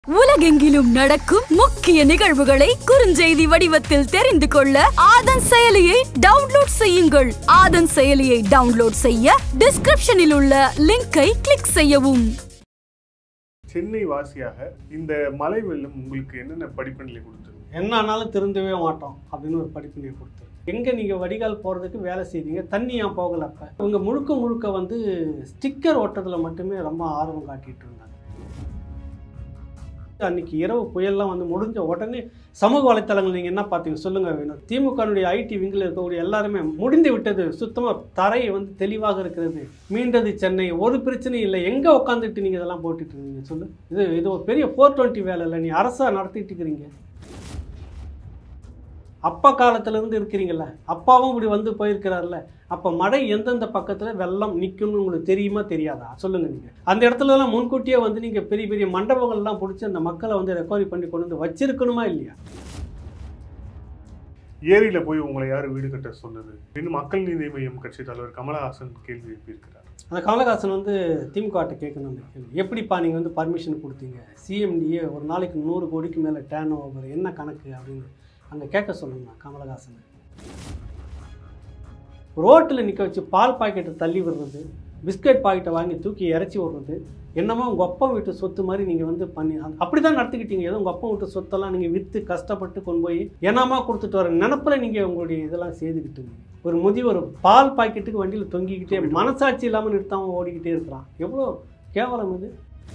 உலகெங்கிலும் நடக்கும் முக்கிய நிகழ்வுகளை குறுஞ்செய்தி வடிவத்தில் தெரிந்து கொள்ள ஆதன் செயலியை டவுன்லோட் செய்யுங்கள் ஆதன் செயலியை டவுன்லோட் செய்ய டிஸ்கிரிப்ஷனில் உள்ள லிங்கை கிளிக் செய்யவும் சென்னை வாசியாக இந்த மழை வெள்ளம் உங்களுக்கு என்னென்ன படிப்பினைகளை கொடுத்தது என்ன ஆனாலும் திருந்தவே மாட்டோம் அப்படின்னு ஒரு படிப்பினை கொடுத்தாரு எங்கே நீங்கள் வடிகால் போகிறதுக்கு வேலை செய்தீங்க தண்ணி ஏன் போகல அப்போ இவங்க முழுக்க முழுக்க வந்து ஸ்டிக்கர் ஓட்டத்தில் மட்டுமே ரொம்ப ஆர்வம் காட்டிட்டு இருந்தாங்க அன்னைக்கு இரவு புயல்லாம் வந்து முடிஞ்ச உடனே சமூக வலைத்தளங்கள் நீங்கள் என்ன பார்த்தீங்க சொல்லுங்கள் வேணும் திமுகனுடைய ஐடி விங்கில் இருக்கக்கூடிய எல்லாருமே முடிந்து விட்டது சுத்தமாக தரை வந்து தெளிவாக இருக்கிறது மீண்டது சென்னை ஒரு பிரச்சனையும் இல்லை எங்கே உட்காந்துட்டு நீங்கள் இதெல்லாம் போட்டுட்டு இருந்தீங்க சொல்லு இது இது ஒரு பெரிய ஃபோர் டுவெண்ட்டி வேலை இல்லை நீ அரசாக நடத்திட்டு இருக்கிறீங்க அப்பா காலத்துலேருந்து இருக்கிறீங்கல்ல அப்பாவும் இப்படி வந்து போயிருக்கிறார்ல அப்போ மழை எந்தெந்த பக்கத்தில் வெள்ளம் நிற்கும்னு உங்களுக்கு தெரியுமா தெரியாதா சொல்லுங்கள் நீங்கள் அந்த இடத்துலலாம் முன்கூட்டியே வந்து நீங்கள் பெரிய பெரிய மண்டபங்கள்லாம் பிடிச்சி அந்த மக்களை வந்து ரெக்கவரி பண்ணி கொண்டு வந்து வச்சிருக்கணுமா இல்லையா ஏரியில போய் உங்களை யார் வீடு கட்ட சொன்னது இன்னும் மக்கள் நீதி மையம் கட்சி தலைவர் கமலஹாசன் கேள்வி எழுப்பியிருக்கிறார் அந்த கமலஹாசன் வந்து திமுகட்ட கேட்கணும் அந்த கேள்வி எப்படிப்பா நீங்கள் வந்து பர்மிஷன் கொடுத்தீங்க சிஎம்டிஏ ஒரு நாளைக்கு நூறு கோடிக்கு மேலே டேர்ன் ஓவர் என்ன கணக்கு அப்படின்னு அங்கே கேட்க சொல்லுங்க கமலஹாசனை ரோட்டில் நிற்க வச்சு பால் பாக்கெட்டை தள்ளி விடுறது பிஸ்கட் பாக்கெட்டை வாங்கி தூக்கி இறச்சி விடுறது என்னமோ உங்கள் அப்பா வீட்டு சொத்து மாதிரி நீங்கள் வந்து பண்ணி அப்படி தான் நடத்திக்கிட்டீங்க ஏதோ உங்கள் அப்பா வீட்டு சொத்தெல்லாம் நீங்கள் விற்று கஷ்டப்பட்டு கொண்டு போய் என்னமா கொடுத்துட்டு வர நினப்பில் நீங்கள் உங்களுடைய இதெல்லாம் செய்துக்கிட்டு ஒரு முதியவர் பால் பாக்கெட்டுக்கு வண்டியில் தொங்கிக்கிட்டே மனசாட்சி இல்லாமல் நிறுத்தாமல் ஓடிக்கிட்டே இருக்கிறான் எவ்வளோ கேவலம் இது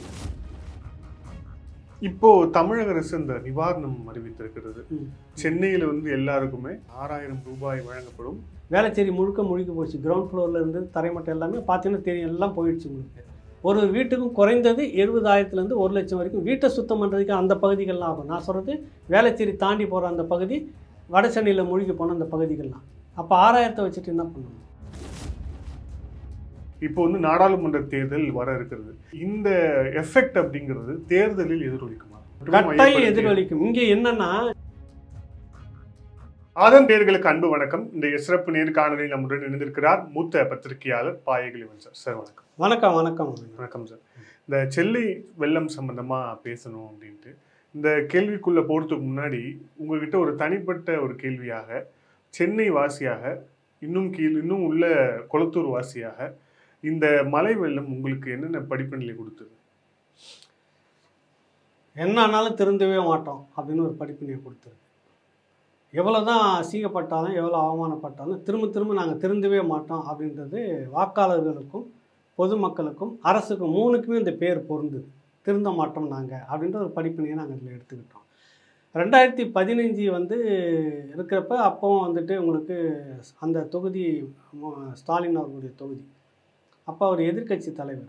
இப்போ தமிழக அரசு இந்த நிவாரணம் அறிவித்திருக்கிறது ம். சென்னையில வந்து எல்லாருக்குமே ஆறாயிரம் ரூபாய் வழங்கப்படும் வேளச்சேரி முழுக்க முழுக்க போச்சு கிரவுண்ட் ஃப்ளோரில் இருந்து தரைமட்டம் எல்லாமே பார்த்தீங்கன்னா தெரியும் எல்லாம் போயிடுச்சு உங்களுக்கு ஒரு வீட்டுக்கும் குறைந்தது எழுபதாயிரத்துலேருந்து ஒரு லட்சம் வரைக்கும் வீட்டை சுத்தம் பண்ணுறதுக்கு அந்த பகுதிகள்லாம் ஆகும் நான் சொல்கிறது வேளச்சேரி தாண்டி போகிற அந்த பகுதி வட சென்னையில் மூழ்கி போன அந்த பகுதிகள்லாம் அப்போ ஆறாயிரத்தை வச்சுட்டு என்ன பண்ணணும் இப்போ வந்து நாடாளுமன்ற தேர்தல் வர இருக்கிறது இந்த எஃபெக்ட் அப்படிங்கிறது தேர்தலில் எதிரொலிக்குமா கட்டாயம் எதிரொலிக்கும் இங்கே என்னன்னா ஆதன் நேர்களுக்கு அன்பு வணக்கம் இந்த சிறப்பு நேர்காணலில் நம்முடன் இணைந்திருக்கிறார் மூத்த பத்திரிகையாளர் பாயகிலிவன் சார் சார் வணக்கம் வணக்கம் வணக்கம் வணக்கம் சார் இந்த செல்லை வெள்ளம் சம்பந்தமா பேசணும் அப்படின்ட்டு இந்த கேள்விக்குள்ள போறதுக்கு முன்னாடி உங்ககிட்ட ஒரு தனிப்பட்ட ஒரு கேள்வியாக சென்னை வாசியாக இன்னும் கீழ் இன்னும் உள்ள கொளத்தூர் வாசியாக இந்த மழை வெள்ளம் உங்களுக்கு என்னென்ன படிப்பினைகளை கொடுத்தது என்ன ஆனாலும் திருந்தவே மாட்டோம் அப்படின்னு ஒரு படிப்பினையை கொடுத்துருக்கு எவ்வளோ தான் அசிங்கப்பட்டாலும் எவ்வளோ அவமானப்பட்டாலும் திரும்ப திரும்ப நாங்கள் திருந்தவே மாட்டோம் அப்படின்றது வாக்காளர்களுக்கும் பொதுமக்களுக்கும் அரசுக்கும் மூணுக்குமே இந்த பேர் பொருந்துது திருந்த மாட்டோம் நாங்கள் அப்படின்ற ஒரு படிப்பினையை நாங்கள் இதில் எடுத்துக்கிட்டோம் ரெண்டாயிரத்தி பதினஞ்சு வந்து இருக்கிறப்ப அப்போவும் வந்துட்டு உங்களுக்கு அந்த தொகுதி மு- ஸ்டாலின் அவர்களுடைய தொகுதி அப்போ அவர் எதிர்க்கட்சி தலைவர்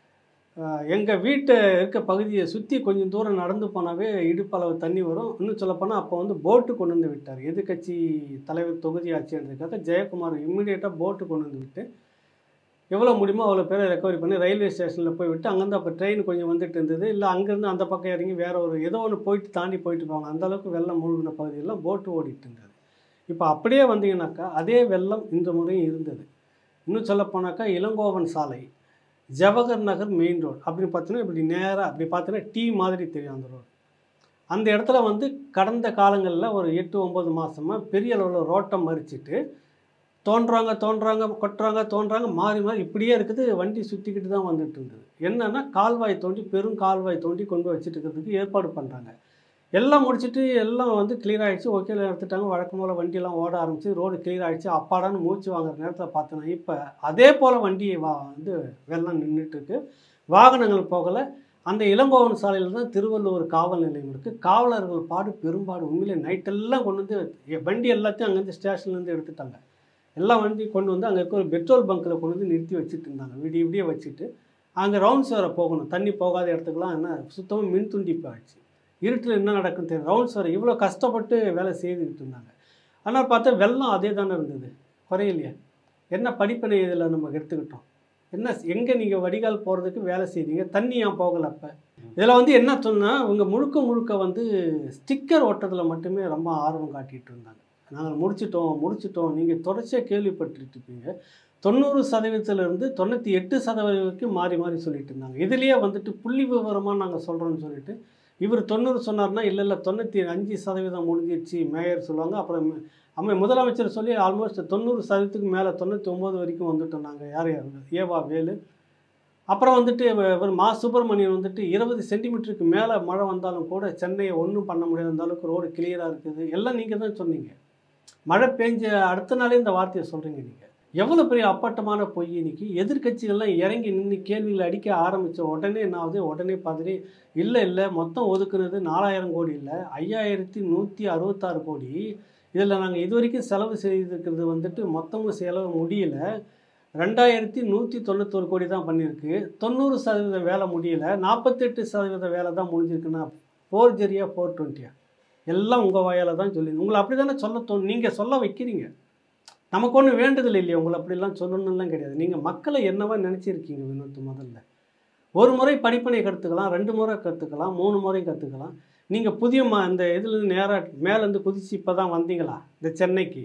எங்கள் வீட்டை இருக்க பகுதியை சுற்றி கொஞ்சம் தூரம் நடந்து போனாவே இடுப்பளவு தண்ணி வரும் இன்னும் சொல்லப்போனால் அப்போ வந்து போட்டு கொண்டு வந்து விட்டார் எதிர்க்கட்சி தலைவர் தொகுதி ஆட்சின்றதுக்காக ஜெயக்குமார் இம்மிடியேட்டாக போட்டு கொண்டு வந்து விட்டு எவ்வளோ முடியுமோ அவ்வளோ பேரை ரெக்கவரி பண்ணி ரயில்வே ஸ்டேஷனில் போய் விட்டு அங்கேருந்து அப்போ ட்ரெயின் கொஞ்சம் வந்துட்டு இருந்தது இல்லை அங்கேருந்து அந்த பக்கம் இறங்கி வேற ஒரு ஏதோ ஒன்று போயிட்டு தாண்டி போயிட்டு போவாங்க அந்த அளவுக்கு வெள்ளம் மூழ்கின பகுதியெல்லாம் போட்டு ஓடிட்டு இருந்தது இப்போ அப்படியே வந்தீங்கன்னாக்கா அதே வெள்ளம் இந்த முறையும் இருந்தது இன்னும் சொல்லப்போனாக்கா இளங்கோவன் சாலை ஜவஹர் நகர் மெயின் ரோடு அப்படின்னு பார்த்தீங்கன்னா இப்படி நேராக அப்படி பார்த்தீங்கன்னா டீ மாதிரி தெரியும் அந்த ரோடு அந்த இடத்துல வந்து கடந்த காலங்களில் ஒரு எட்டு ஒம்பது மாதமாக பெரிய அளவில் ரோட்டை மறிச்சிட்டு தோன்றாங்க தோன்றாங்க கொட்டுறாங்க தோன்றாங்க மாறி மாறி இப்படியே இருக்குது வண்டி சுற்றிக்கிட்டு தான் வந்துட்டு இருந்தது என்னன்னா கால்வாய் தோண்டி பெரும் கால்வாய் தோண்டி கொண்டு போய் வச்சுட்டு இருக்கிறதுக்கு ஏற்பாடு பண்ணுறாங்க எல்லாம் முடிச்சுட்டு எல்லாம் வந்து கிளியர் ஆகிடுச்சு ஓகேல எடுத்துட்டாங்க வழக்கம் போல் வண்டியெல்லாம் ஓட ஆரம்பிச்சு ரோடு கிளியர் ஆகிடுச்சு அப்பாடான்னு மூச்சு வாங்குற நேரத்தில் பார்த்தோன்னா இப்போ அதே போல் வண்டி வா வந்து வெள்ளம் நின்றுட்டு இருக்கு வாகனங்கள் போகலை அந்த இளங்கோவன் சாலையில் தான் திருவள்ளூர் காவல் நிலையம் இருக்குது காவலர்கள் பாடு பெரும்பாடு உண்மையிலே நைட்டெல்லாம் கொண்டு வந்து எ- வண்டி எல்லாத்தையும் அங்கேருந்து ஸ்டேஷன்லேருந்து எடுத்துட்டாங்க எல்லா வண்டி கொண்டு வந்து அங்கே இருக்க ஒரு பெட்ரோல் பங்க்கில் கொண்டு வந்து நிறுத்தி வச்சுட்டு இருந்தாங்க விடிய விடிய வச்சுட்டு அங்கே ரவுண்ட்ஸ் வர போகணும் தண்ணி போகாத இடத்துக்குலாம் என்ன சுத்தமாக மின் துண்டிப்பு ஆச்சு இருட்டில் என்ன நடக்குன்னு தெரியும் ரவுண்ட்ஸ் வர இவ்வளோ கஷ்டப்பட்டு வேலை செய்துக்கிட்டு இருந்தாங்க ஆனால் பார்த்தா வெள்ளம் அதே தானே இருந்தது குறையிலையே என்ன படிப்பினை இதில் நம்ம எடுத்துக்கிட்டோம் என்ன எங்கே நீங்கள் வடிகால் போகிறதுக்கு வேலை செய்தீங்க தண்ணி ஏன் போகல அப்போ இதில் வந்து என்ன சொன்னால் இவங்க முழுக்க முழுக்க வந்து ஸ்டிக்கர் ஓட்டத்தில் மட்டுமே ரொம்ப ஆர்வம் காட்டிகிட்டு இருந்தாங்க நாங்கள் முடிச்சிட்டோம் முடிச்சிட்டோம் நீங்கள் தொடர்ச்சியாக கேள்விப்பட்டுட்டு இருப்பீங்க தொண்ணூறு சதவீதத்திலிருந்து தொண்ணூற்றி எட்டு சதவீதம் வரைக்கும் மாறி மாறி சொல்லிட்டு இருந்தாங்க இதுலேயே வந்துட்டு புள்ளி விவரமாக நாங்கள் சொல்கிறோன்னு சொல்லிட்டு இவர் தொண்ணூறு சொன்னார்னா இல்லை இல்லை தொண்ணூற்றி அஞ்சு சதவீதம் முடிஞ்சிருச்சு மேயர் சொல்லுவாங்க அப்புறம் அம்மா முதலமைச்சர் சொல்லி ஆல்மோஸ்ட் தொண்ணூறு சதவீதத்துக்கு மேலே தொண்ணூற்றி ஒம்பது வரைக்கும் வந்துட்டோம் நாங்கள் யார் யார் ஏவா வேலு அப்புறம் வந்துட்டு இவ- இவர் மா சுப்பிரமணியன் வந்துட்டு இருபது சென்டிமீட்டருக்கு மேலே மழை வந்தாலும் கூட சென்னையை ஒன்றும் பண்ண முடியாத அந்த அளவுக்கு ரோடு கிளியராக இருக்குது எல்லாம் நீங்கள் தான் சொன்னீங்க மழை பெஞ்ச அடுத்த நாளே இந்த வார்த்தையை சொல்கிறீங்க நீங்கள் எவ்வளோ பெரிய அப்பட்டமான பொய் இன்னைக்கு எதிர்க்கட்சிகள்லாம் இறங்கி நின்று கேள்விகளை அடிக்க ஆரம்பித்த உடனே என்ன ஆகுது உடனே பார்த்துட்டு இல்லை இல்லை மொத்தம் ஒதுக்குனது நாலாயிரம் கோடி இல்லை ஐயாயிரத்தி நூற்றி அறுபத்தாறு கோடி இதில் நாங்கள் இது வரைக்கும் செலவு செய்திருக்கிறது வந்துட்டு மொத்தமும் செலவு முடியல ரெண்டாயிரத்தி நூற்றி தொண்ணூத்தொரு கோடி தான் பண்ணியிருக்கு தொண்ணூறு சதவீத வேலை முடியல நாற்பத்தெட்டு சதவீத வேலை தான் முடிஞ்சிருக்குன்னா ஃபோர் ஜெரியா ஃபோர் டுவெண்ட்டியா எல்லாம் உங்கள் வாயால் தான் சொல்லி உங்களை அப்படி தானே சொல்ல தோணும் நீங்கள் சொல்ல வைக்கிறீங்க நமக்கு ஒன்றும் வேண்டுதல் இல்லையா உங்களை அப்படிலாம் சொல்லணும்லாம் கிடையாது நீங்கள் மக்களை என்னவா நினச்சிருக்கீங்க வினோத் முதல்ல ஒரு முறை படிப்பினை கற்றுக்கலாம் ரெண்டு முறை கற்றுக்கலாம் மூணு முறை கற்றுக்கலாம் நீங்கள் புதிய மா இந்த இதுலேருந்து நேராக மேலேருந்து குதிச்சு இப்போ தான் வந்தீங்களா இந்த சென்னைக்கு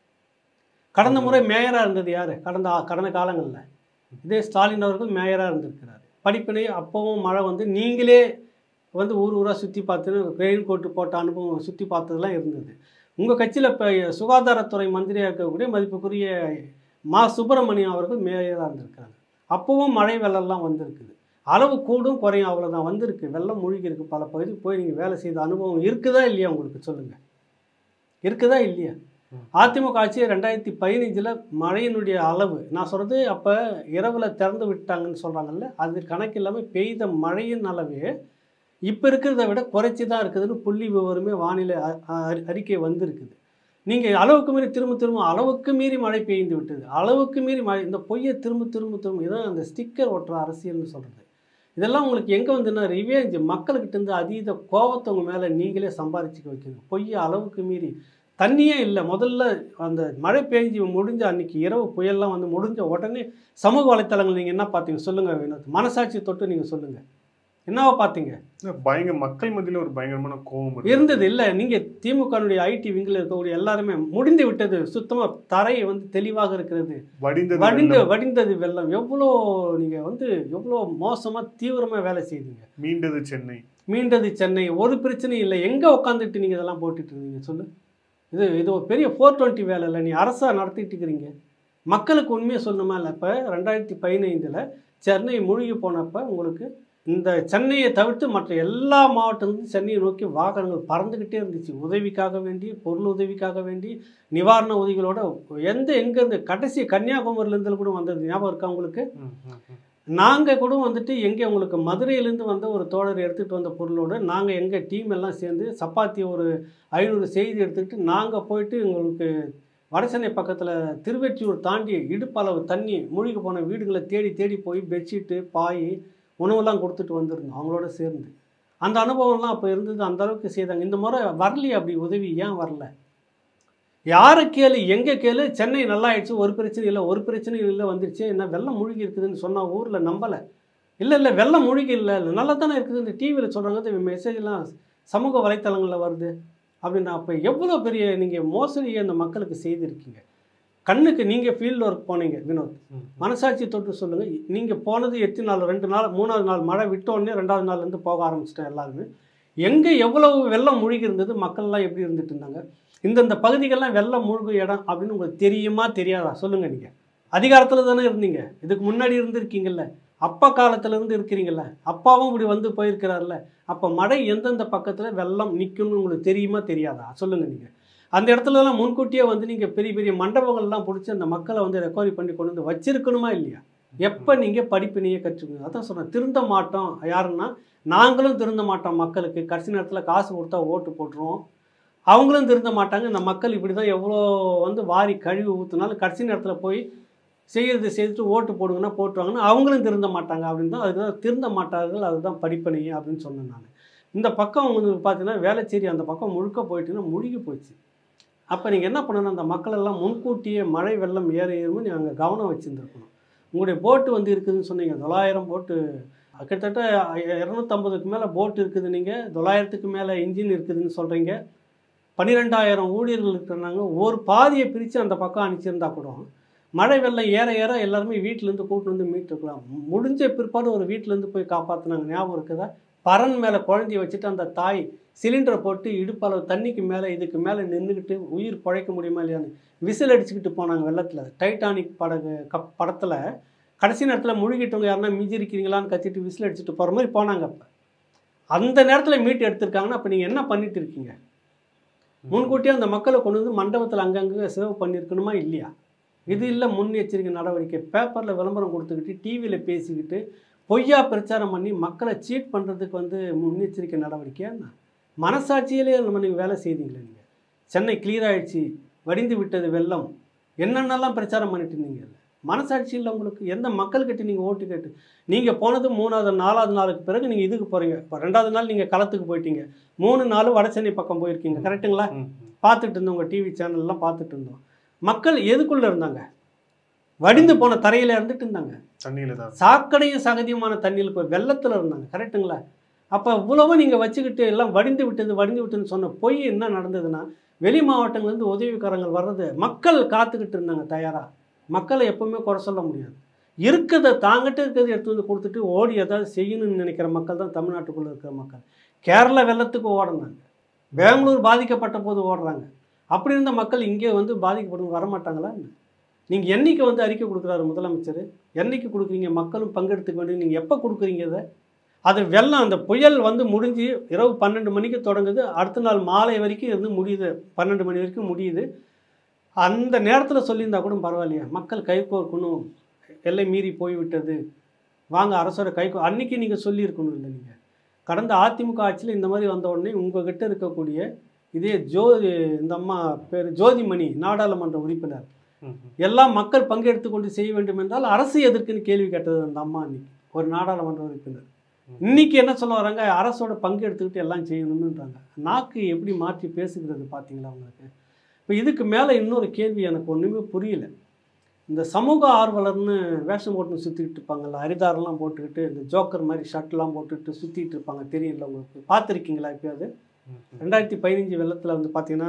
கடந்த முறை மேயராக இருந்தது யார் கடந்த ஆ- கடந்த காலங்களில் இதே ஸ்டாலின் அவர்கள் மேயராக இருந்திருக்கிறார் படிப்பினை அப்போவும் மழை வந்து நீங்களே வந்து ஊர் ஊராக சுற்றி பார்த்து ரெயின் கோட்டு போட்ட அனுபவம் சுற்றி பார்த்ததெல்லாம் இருந்தது உங்கள் கட்சியில் இப்போ சுகாதாரத்துறை மந்திரியாக இருக்கக்கூடிய மதிப்புக்குரிய மா சுப்பிரமணியம் அவர்கள் மேயராக இருந்திருக்காங்க அப்போவும் மழை வெள்ளம்லாம் வந்திருக்குது அளவு கூடும் குறையும் அவ்வளோதான் வந்திருக்கு வெள்ளம் மூழ்கி இருக்கு பல பகுதிக்கு போய் நீங்கள் வேலை செய்த அனுபவம் இருக்குதா இல்லையா உங்களுக்கு சொல்லுங்கள் இருக்குதா இல்லையா அதிமுக ஆட்சி ரெண்டாயிரத்தி பதினஞ்சில் மழையினுடைய அளவு நான் சொல்கிறது அப்போ இரவில் திறந்து விட்டாங்கன்னு சொல்கிறாங்கல்ல அது கணக்கு இல்லாமல் பெய்த மழையின் அளவே இப்போ இருக்கிறத விட குறைச்சி தான் இருக்குதுன்னு புள்ளி விவரமே வானிலை அ- அ- அறிக்கை வந்திருக்குது நீங்கள் அளவுக்கு மீறி திரும்ப திரும்ப அளவுக்கு மீறி மழை பெய்ந்து விட்டது அளவுக்கு மீறி மழை இந்த பொய்யை திரும்ப திரும்ப திரும்ப இதான் அந்த ஸ்டிக்கர் ஒட்டுற அரசியல்னு சொல்கிறது இதெல்லாம் உங்களுக்கு எங்கே வந்துன்னா ரிவேஞ்ச் மக்கள்கிட்ட இருந்து அதீத கோபத்தை உங்க மேலே நீங்களே சம்பாரிச்சுக்க வைக்கணும் பொய்யை அளவுக்கு மீறி தண்ணியே இல்லை முதல்ல அந்த மழை பெஞ்சு முடிஞ்ச அன்னைக்கு இரவு புயல்லாம் வந்து முடிஞ்ச உடனே சமூக வலைத்தளங்கள் நீங்கள் என்ன பார்த்தீங்க சொல்லுங்கள் வினோத் மனசாட்சி தொட்டு நீங்கள் சொல்லுங்கள் என்னவா பார்த்தீங்க பயங்கர மக்கள் மத்தியில ஒரு பயங்கரமான கோபம் இருக்கு. இருந்தது இல்லை நீங்கள் திமுகனுடைய ஐடி விங்கில் இருக்கக்கூடிய எல்லாருமே முடிந்து விட்டது சுத்தமாக தரை வந்து தெளிவாக இருக்கிறது வடிந்தது வடிந்து வெள்ளம். வடிந்தது வெள்ளம் எவ்வளோ நீங்கள் வந்து எவ்வளோ மோசமாக தீவிரமாக வேலை செய்தீங்க மீண்டது சென்னை மீண்டது சென்னை ஒரு பிரச்சனையும் இல்லை எங்கே உட்காந்துட்டு நீங்கள் இதெல்லாம் போட்டுட்டு இருந்தீங்க சொல்லு இது இது ஒரு பெரிய ஃபோர் டுவெண்ட்டி வேலை இல்லை நீ அரசாக நடத்திட்டு இருக்கிறீங்க மக்களுக்கு உண்மையை சொல்லணுமா இல்லை இப்போ ரெண்டாயிரத்தி பதினைந்தில் சென்னை மூழ்கி போனப்போ உங்களுக்கு இந்த சென்னையை தவிர்த்து மற்ற எல்லா மாவட்டத்திலும் சென்னையை நோக்கி வாகனங்கள் பறந்துக்கிட்டே இருந்துச்சு உதவிக்காக வேண்டி பொருள் உதவிக்காக வேண்டி நிவாரண உதவிகளோட எந்த எங்கேருந்து கடைசி கன்னியாகுமரியிலேருந்து கூட வந்தது ஞாபகம் இருக்கா உங்களுக்கு ம், ம், ம். நாங்கள் கூட வந்துட்டு எங்கே உங்களுக்கு மதுரையிலேருந்து வந்த ஒரு தோழர் எடுத்துகிட்டு வந்த பொருளோடு நாங்கள் எங்கள் டீம் எல்லாம் சேர்ந்து சப்பாத்தி ஒரு ஐநூறு செய்தி எடுத்துக்கிட்டு நாங்கள் போயிட்டு உங்களுக்கு வடசென்னை பக்கத்தில் திருவெற்றியூர் தாண்டி இடுப்பளவு தண்ணி மூழ்கி போன வீடுகளை தேடி தேடி போய் பெட்ஷீட்டு பாய் உணவெல்லாம் கொடுத்துட்டு வந்திருந்தோம் அவங்களோட சேர்ந்து அந்த அனுபவம்லாம் அப்போ இருந்தது அந்த அளவுக்கு செய்தாங்க இந்த முறை வரலையே அப்படி உதவி ஏன் வரல யாரை கேளு எங்கே கேளு சென்னை நல்லா ஆயிடுச்சு ஒரு பிரச்சனையும் இல்லை ஒரு பிரச்சனையும் இல்லை வந்துருச்சு என்ன வெள்ளம் மூழ்கி இருக்குதுன்னு சொன்னால் ஊரில் நம்பலை இல்லை இல்லை வெள்ளம் மூழ்கி இல்லை நல்லா தானே இருக்குது இந்த டிவியில் சொல்கிறாங்க இந்த மெசேஜ்லாம் சமூக வலைத்தளங்களில் வருது அப்படின்னா அப்போ எவ்வளோ பெரிய நீங்கள் மோசடியை அந்த மக்களுக்கு செய்திருக்கீங்க கண்ணுக்கு நீங்கள் ஃபீல்டு ஒர்க் போனீங்க வினோத் ம். மனசாட்சி தொட்டு சொல்லுங்கள் நீங்கள் போனது எத்தனை நாள் ரெண்டு நாள் மூணாவது நாள் மழை விட்ட உடனே ரெண்டாவது நாள்லேருந்து போக ஆரம்பிச்சிட்டேன் எல்லாருமே எங்கே எவ்வளவு வெள்ளம் மூழ்கி இருந்தது மக்கள்லாம் எப்படி இருந்துட்டு இருந்தாங்க இந்தந்த பகுதிகள்லாம் வெள்ளம் மூழ்கும் இடம் அப்படின்னு உங்களுக்கு தெரியுமா தெரியாதா சொல்லுங்கள் நீங்கள் அதிகாரத்தில் தானே இருந்தீங்க இதுக்கு முன்னாடி இருந்திருக்கீங்கல்ல அப்பா காலத்துல இருந்து இருக்கிறீங்கல்ல அப்பாவும் இப்படி வந்து போயிருக்கிறார்ல அப்போ மழை எந்தெந்த பக்கத்தில் வெள்ளம் நிற்கும்னு உங்களுக்கு தெரியுமா தெரியாதா சொல்லுங்கள் நீங்கள் அந்த இடத்துலலாம் முன்கூட்டியே வந்து நீங்கள் பெரிய பெரிய மண்டபங்கள்லாம் பிடிச்சி அந்த மக்களை வந்து ரெக்கவரி பண்ணி கொண்டு வந்து வச்சிருக்கணுமா இல்லையா எப்போ நீங்கள் படிப்பினையே கற்றுக்கணும் அதான் சொன்னேன் திருந்த மாட்டோம் யாருன்னா நாங்களும் திருந்த மாட்டோம் மக்களுக்கு கடைசி நேரத்தில் காசு கொடுத்தா ஓட்டு போட்டுருவோம் அவங்களும் திருந்த மாட்டாங்க இந்த மக்கள் இப்படி தான் எவ்வளோ வந்து வாரி கழுவி ஊற்றுனாலும் கடைசி நேரத்தில் போய் செய்யறது செய்துட்டு ஓட்டு போடுங்கன்னா போட்டுருவாங்கன்னா அவங்களும் திருந்த மாட்டாங்க அப்படின்னு தான் அதுக்கு தான் திருந்த மாட்டார்கள் அதுதான் படிப்பனையே அப்படின்னு சொன்னேன் நான் இந்த பக்கம் வந்து பார்த்தீங்கன்னா வேளச்சேரி அந்த பக்கம் முழுக்க போயிட்டுன்னா முழுகி போச்சு அப்போ நீங்கள் என்ன பண்ணணும் அந்த மக்கள் எல்லாம் முன்கூட்டியே மழை வெள்ளம் ஏற ஏறும் நீங்கள் கவனம் வச்சுருந்துருக்கணும் உங்களுடைய போட்டு வந்து இருக்குதுன்னு சொன்னீங்க தொள்ளாயிரம் போட்டு கிட்டத்தட்ட இரநூத்தம்பதுக்கு மேலே போட் இருக்குது நீங்கள் தொள்ளாயிரத்துக்கு மேலே இன்ஜின் இருக்குதுன்னு சொல்கிறீங்க பன்னிரெண்டாயிரம் ஊழியர்கள் இருக்கிறாங்க ஒரு பாதியை பிரித்து அந்த பக்கம் அனுப்பிச்சிருந்தா கூட மழை வெள்ளம் ஏற ஏற எல்லாருமே வீட்டிலேருந்து கூட்டு வந்து மீட்டுருக்கலாம் முடிஞ்ச பிற்பாடு ஒரு வீட்டிலேருந்து போய் காப்பாற்றினாங்க ஞாபகம் இருக்குதா பறன் மேலே குழந்தைய வச்சுட்டு அந்த தாய் சிலிண்டரை போட்டு இடுப்பளவு தண்ணிக்கு மேலே இதுக்கு மேலே நின்றுக்கிட்டு உயிர் பிழைக்க முடியுமா இல்லையான்னு விசில் அடிச்சுக்கிட்டு போனாங்க வெள்ளத்தில் டைட்டானிக் படகு கப் படத்தில் கடைசி நேரத்தில் முழுகிட்டவங்க யாருன்னா மிஞ்சி இருக்கிறீங்களான்னு கத்திட்டு விசில் அடிச்சுட்டு போகிற மாதிரி போனாங்க அப்போ அந்த நேரத்தில் மீட் எடுத்திருக்காங்கன்னா அப்போ நீங்கள் என்ன பண்ணிட்டு இருக்கீங்க முன்கூட்டியே அந்த மக்களை கொண்டு வந்து மண்டபத்தில் அங்கங்கே சேவ் பண்ணியிருக்கணுமா இல்லையா இது இல்லை முன்னெச்சரிக்கை நடவடிக்கை பேப்பரில் விளம்பரம் கொடுத்துக்கிட்டு டிவியில் பேசிக்கிட்டு பொய்யா பிரச்சாரம் பண்ணி மக்களை சீட் பண்ணுறதுக்கு வந்து முன்னெச்சரிக்கை நடவடிக்கையா என்ன மனசாட்சியிலே நம்ம நீங்கள் வேலை செய்தீங்களே நீங்கள் சென்னை கிளியர் ஆயிடுச்சு வடிந்து விட்டது வெள்ளம் என்னென்னலாம் பிரச்சாரம் பண்ணிட்டு இருந்தீங்க மனசாட்சி இல்லை உங்களுக்கு எந்த மக்கள்கிட்ட நீங்கள் ஓட்டு கேட்டு நீங்கள் போனது மூணாவது நாலாவது நாளுக்கு பிறகு நீங்கள் இதுக்கு போகிறீங்க இப்போ ரெண்டாவது நாள் நீங்கள் களத்துக்கு போயிட்டீங்க மூணு நாள் வட சென்னை பக்கம் போயிருக்கீங்க கரெக்ட்டுங்களா ம், ம். பார்த்துட்டு இருந்தோம் உங்கள் டிவி சேனல்லாம் பார்த்துட்டு இருந்தோம் மக்கள் எதுக்குள்ளே இருந்தாங்க வடிந்து போன தரையில் இருந்துட்டு இருந்தாங்க தண்ணியில தான் சாக்கடையும் சகதியுமான தண்ணியில் போய் வெள்ளத்தில் இருந்தாங்க கரெக்ட்டுங்களா அப்போ இவ்வளவும் நீங்கள் வச்சுக்கிட்டு எல்லாம் வடிந்து விட்டது வடிந்து விட்டுன்னு சொன்ன பொய் என்ன நடந்ததுன்னா வெளி மாவட்டங்கள்லேருந்து உதவிக்காரங்கள் வர்றது மக்கள் காத்துக்கிட்டு இருந்தாங்க தயாராக மக்களை எப்பவுமே குறை சொல்ல முடியாது இருக்கிறத தாங்கிட்ட இருக்கிறத எடுத்து வந்து கொடுத்துட்டு ஓடி ஏதாவது செய்யணும்னு நினைக்கிற மக்கள் தான் தமிழ்நாட்டுக்குள்ளே இருக்கிற மக்கள் கேரளா வெள்ளத்துக்கு ஓடுனாங்க பெங்களூர் பாதிக்கப்பட்ட போது ஓடுறாங்க அப்படி இருந்த மக்கள் இங்கே வந்து பாதிக்கப்படும் வரமாட்டாங்களா நீங்கள் என்னைக்கு வந்து அறிக்கை கொடுக்குறாரு முதலமைச்சர் என்னைக்கு கொடுக்குறீங்க மக்களும் பங்கெடுத்துக்க வேண்டிய நீங்கள் எப்போ கொடுக்குறீங்க இதை அது வெள்ளம் அந்த புயல் வந்து முடிஞ்சு இரவு பன்னெண்டு மணிக்கு தொடங்குது அடுத்த நாள் மாலை வரைக்கும் இருந்து முடியுது பன்னெண்டு மணி வரைக்கும் முடியுது அந்த நேரத்தில் சொல்லியிருந்தா கூட பரவாயில்லையா மக்கள் கைகோர்க்கணும் எல்லை மீறி போய்விட்டது வாங்க அரசோட கைகோ அன்னைக்கு நீங்கள் சொல்லியிருக்கணும் இல்லை நீங்கள் கடந்த அதிமுக ஆட்சியில் இந்த மாதிரி வந்த உடனே உங்ககிட்ட இருக்கக்கூடிய இதே ஜோதி இந்த அம்மா பேர் ஜோதிமணி நாடாளுமன்ற உறுப்பினர் ம், ம். எல்லாம் மக்கள் பங்கெடுத்து கொண்டு செய்ய வேண்டும் என்றால் அரசு எதற்குன்னு கேள்வி கேட்டது அந்த அம்மா அன்னைக்கு ஒரு நாடாளுமன்ற உறுப்பினர் இன்னைக்கு என்ன சொல்ல வராங்க அரசோட பங்கு எடுத்துக்கிட்டு எல்லாம் செய்யணும்ன்றாங்க நாக்கு எப்படி மாற்றி பேசுகிறது பார்த்தீங்களா உங்களுக்கு இப்போ இதுக்கு மேலே இன்னொரு கேள்வி எனக்கு ஒன்றுமே புரியல இந்த சமூக ஆர்வலர்னு வேஷம் போட்டு சுற்றிக்கிட்டு இருப்பாங்கல்ல அரிதாரெல்லாம் போட்டுக்கிட்டு இந்த ஜோக்கர் மாதிரி ஷர்ட்லாம் போட்டுட்டு சுற்றிட்டு இருப்பாங்க தெரியல உங்களுக்கு பார்த்துருக்கீங்களா எப்பயாவது ம், ம். ரெண்டாயிரத்தி பதினஞ்சு வெள்ளத்தில் வந்து பார்த்தீங்கன்னா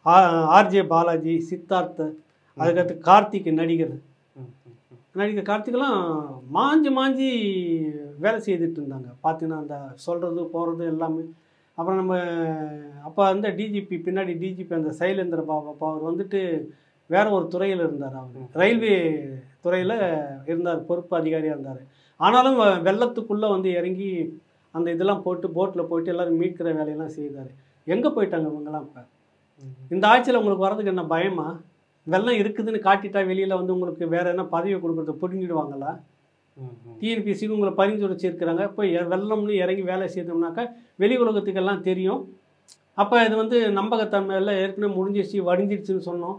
ஆர்ஜே பாலாஜி சித்தார்த் அதுக்கடுத்து கார்த்திக் நடிகர் ம், ம், ம். நடிகர் கார்த்திகெல்லாம் மாஞ்சி மாஞ்சி வேலை செய்துட்டு இருந்தாங்க பார்த்தீங்கன்னா அந்த சொல்கிறது போகிறது எல்லாமே அப்புறம் நம்ம அப்போ அந்த டிஜிபி பின்னாடி டிஜிபி அந்த சைலேந்திர பாபா அப்போ அவர் வந்துட்டு வேற ஒரு துறையில் இருந்தார் அவர் ரயில்வே துறையில் இருந்தார் பொறுப்பு அதிகாரியாக இருந்தார் ஆனாலும் வ- வெள்ளத்துக்குள்ளே வந்து இறங்கி அந்த இதெல்லாம் போட்டு போட்டில் போயிட்டு எல்லாரும் மீட்கிற வேலையெல்லாம் செய்தார் எங்கே போயிட்டாங்க இவங்கெல்லாம் இப்போ ம். இந்த ஆட்சியில் உங்களுக்கு வர்றதுக்கு என்ன பயமா வெள்ளம் இருக்குதுன்னு காட்டிட்டா வெளியில் வந்து உங்களுக்கு வேற என்ன பதவி கொடுக்குறத பிடுங்கிடுவாங்களா ம், ம். டிஎன்பிசிக்கு உங்களை பரிந்துரைச்சி இருக்கிறாங்க இப்போ எ- வெள்ளம்னு இறங்கி வேலை செய்தோம்னாக்கா வெளி உலகத்துக்கெல்லாம் தெரியும் அப்போ இது வந்து நம்பகத்தன்மை எல்லாம் ஏற்கனவே முடிஞ்சிருச்சு வடிஞ்சிருச்சுன்னு சொன்னோம்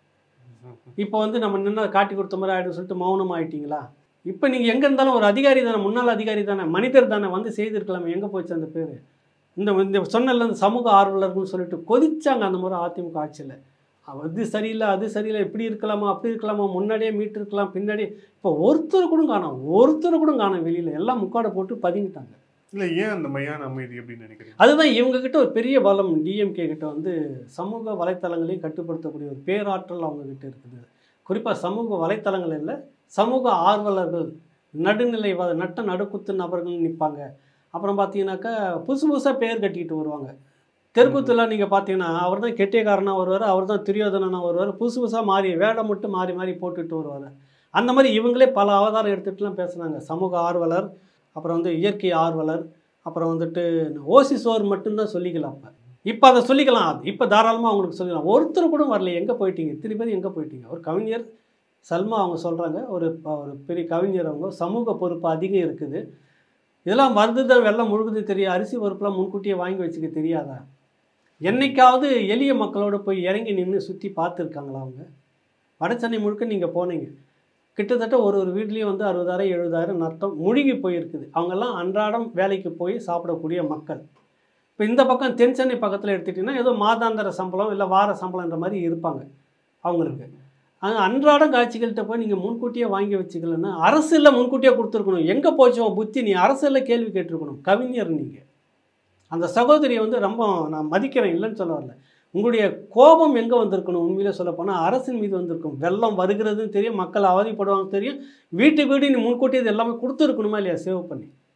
ம், ம். இப்போ வந்து நம்ம நின்று காட்டி கொடுத்த மாதிரி ஆகிடும் சொல்லிட்டு மௌனம் ஆயிட்டீங்களா இப்போ நீங்கள் எங்கே இருந்தாலும் ஒரு அதிகாரி தானே முன்னாள் அதிகாரி தானே மனிதர் தானே வந்து செய்திருக்கலாமே எங்கே போச்சு அந்த பேர் இந்த இந்த சொன்னல இந்த சமூக ஆர்வலர்கள்னு சொல்லிட்டு கொதிச்சாங்க அந்த முறை அதிமுக ஆட்சியில் அது சரியில்லை அது சரியில்லை இப்படி இருக்கலாமா அப்படி இருக்கலாமா முன்னாடியே மீட்டு இருக்கலாம் பின்னாடி இப்போ ஒருத்தர் கூட காணோம் ஒருத்தர் கூட காணோம் வெளியில் எல்லாம் முக்காடை போட்டு பதுங்கிட்டாங்க இல்ல ஏன் அந்த மையான அமைதி அப்படின்னு நினைக்கிறீங்க அதுதான் இவங்க கிட்ட ஒரு பெரிய பலம் டிஎம்கே கிட்ட வந்து சமூக வலைத்தளங்களையும் கட்டுப்படுத்தக்கூடிய ஒரு பேராற்றல் அவங்க கிட்ட இருக்குது குறிப்பாக சமூக வலைத்தளங்கள் இல்லை சமூக ஆர்வலர்கள் நடுநிலைவாத நட்ட நடுக்குத்து நபர்கள் நிற்பாங்க அப்புறம் பார்த்தீங்கன்னாக்கா புதுசு புதுசாக பேர் கட்டிக்கிட்டு வருவாங்க தெருக்கூத்துல நீங்கள் பார்த்தீங்கன்னா அவர் தான் கெட்டியக்காரனாக வருவார் அவர் தான் துரியோதனனாக வருவார் புதுசு புதுசாக மாறி வேடம் மட்டும் மாறி மாறி போட்டுட்டு வருவார் அந்த மாதிரி இவங்களே பல அவதாரம் எடுத்துகிட்டுலாம் பேசுனாங்க சமூக ஆர்வலர் அப்புறம் வந்து இயற்கை ஆர்வலர் அப்புறம் வந்துட்டு ஓசி சோர் மட்டும்தான் சொல்லிக்கலாம் அப்போ இப்போ அதை சொல்லிக்கலாம் இப்போ தாராளமாக அவங்களுக்கு சொல்லிக்கலாம் ஒருத்தர் கூட வரல எங்கே போயிட்டீங்க திருப்பி பேர் எங்கே போயிட்டீங்க ஒரு கவிஞர் சல்மா அவங்க சொல்கிறாங்க ஒரு ஒரு பெரிய கவிஞர் அவங்க சமூக பொறுப்பு அதிகம் இருக்குது இதெல்லாம் வந்து தான் வெள்ளம் முழுகுது தெரியும் அரிசி பருப்புலாம் முன்கூட்டியே வாங்கி வச்சுக்க தெரியாதா என்னைக்காவது எளிய மக்களோட போய் இறங்கி நின்று சுற்றி பார்த்துருக்காங்களா அவங்க வடசென்னை முழுக்க நீங்கள் போனீங்க கிட்டத்தட்ட ஒரு ஒரு வீட்லேயும் வந்து அறுபதாயிரம் எழுபதாயிரம் நஷ்டம் முழுகி போயிருக்குது அவங்கெல்லாம் அன்றாடம் வேலைக்கு போய் சாப்பிடக்கூடிய மக்கள் இப்போ இந்த பக்கம் தென் சென்னை பக்கத்தில் எடுத்துட்டிங்கன்னா ஏதோ மாதாந்திர சம்பளம் இல்லை வார சம்பளம்ன்ற மாதிரி இருப்பாங்க அவங்களுக்கு அது அன்றாடம் காட்சிகள்கிட்ட போய் நீங்கள் முன்கூட்டியே வாங்கி வச்சுக்கலன்னா அரசில் முன்கூட்டியே கொடுத்துருக்கணும் எங்கே போச்சோ புத்தி நீ அரசில் கேள்வி கேட்டிருக்கணும் கவிஞர் நீங்கள் அந்த சகோதரியை வந்து ரொம்ப நான் மதிக்கிறேன் இல்லைன்னு சொல்ல வரல உங்களுடைய கோபம் எங்கே வந்திருக்கணும் உண்மையிலே சொல்ல போனால் அரசின் மீது வந்திருக்கும் வெள்ளம் வருகிறதுன்னு தெரியும் மக்கள் அவதிப்படுவாங்க தெரியும் வீட்டு வீடு நீ முன்கூட்டி இது எல்லாமே கொடுத்துருக்கணுமா இல்லையா சேவ் பண்ணி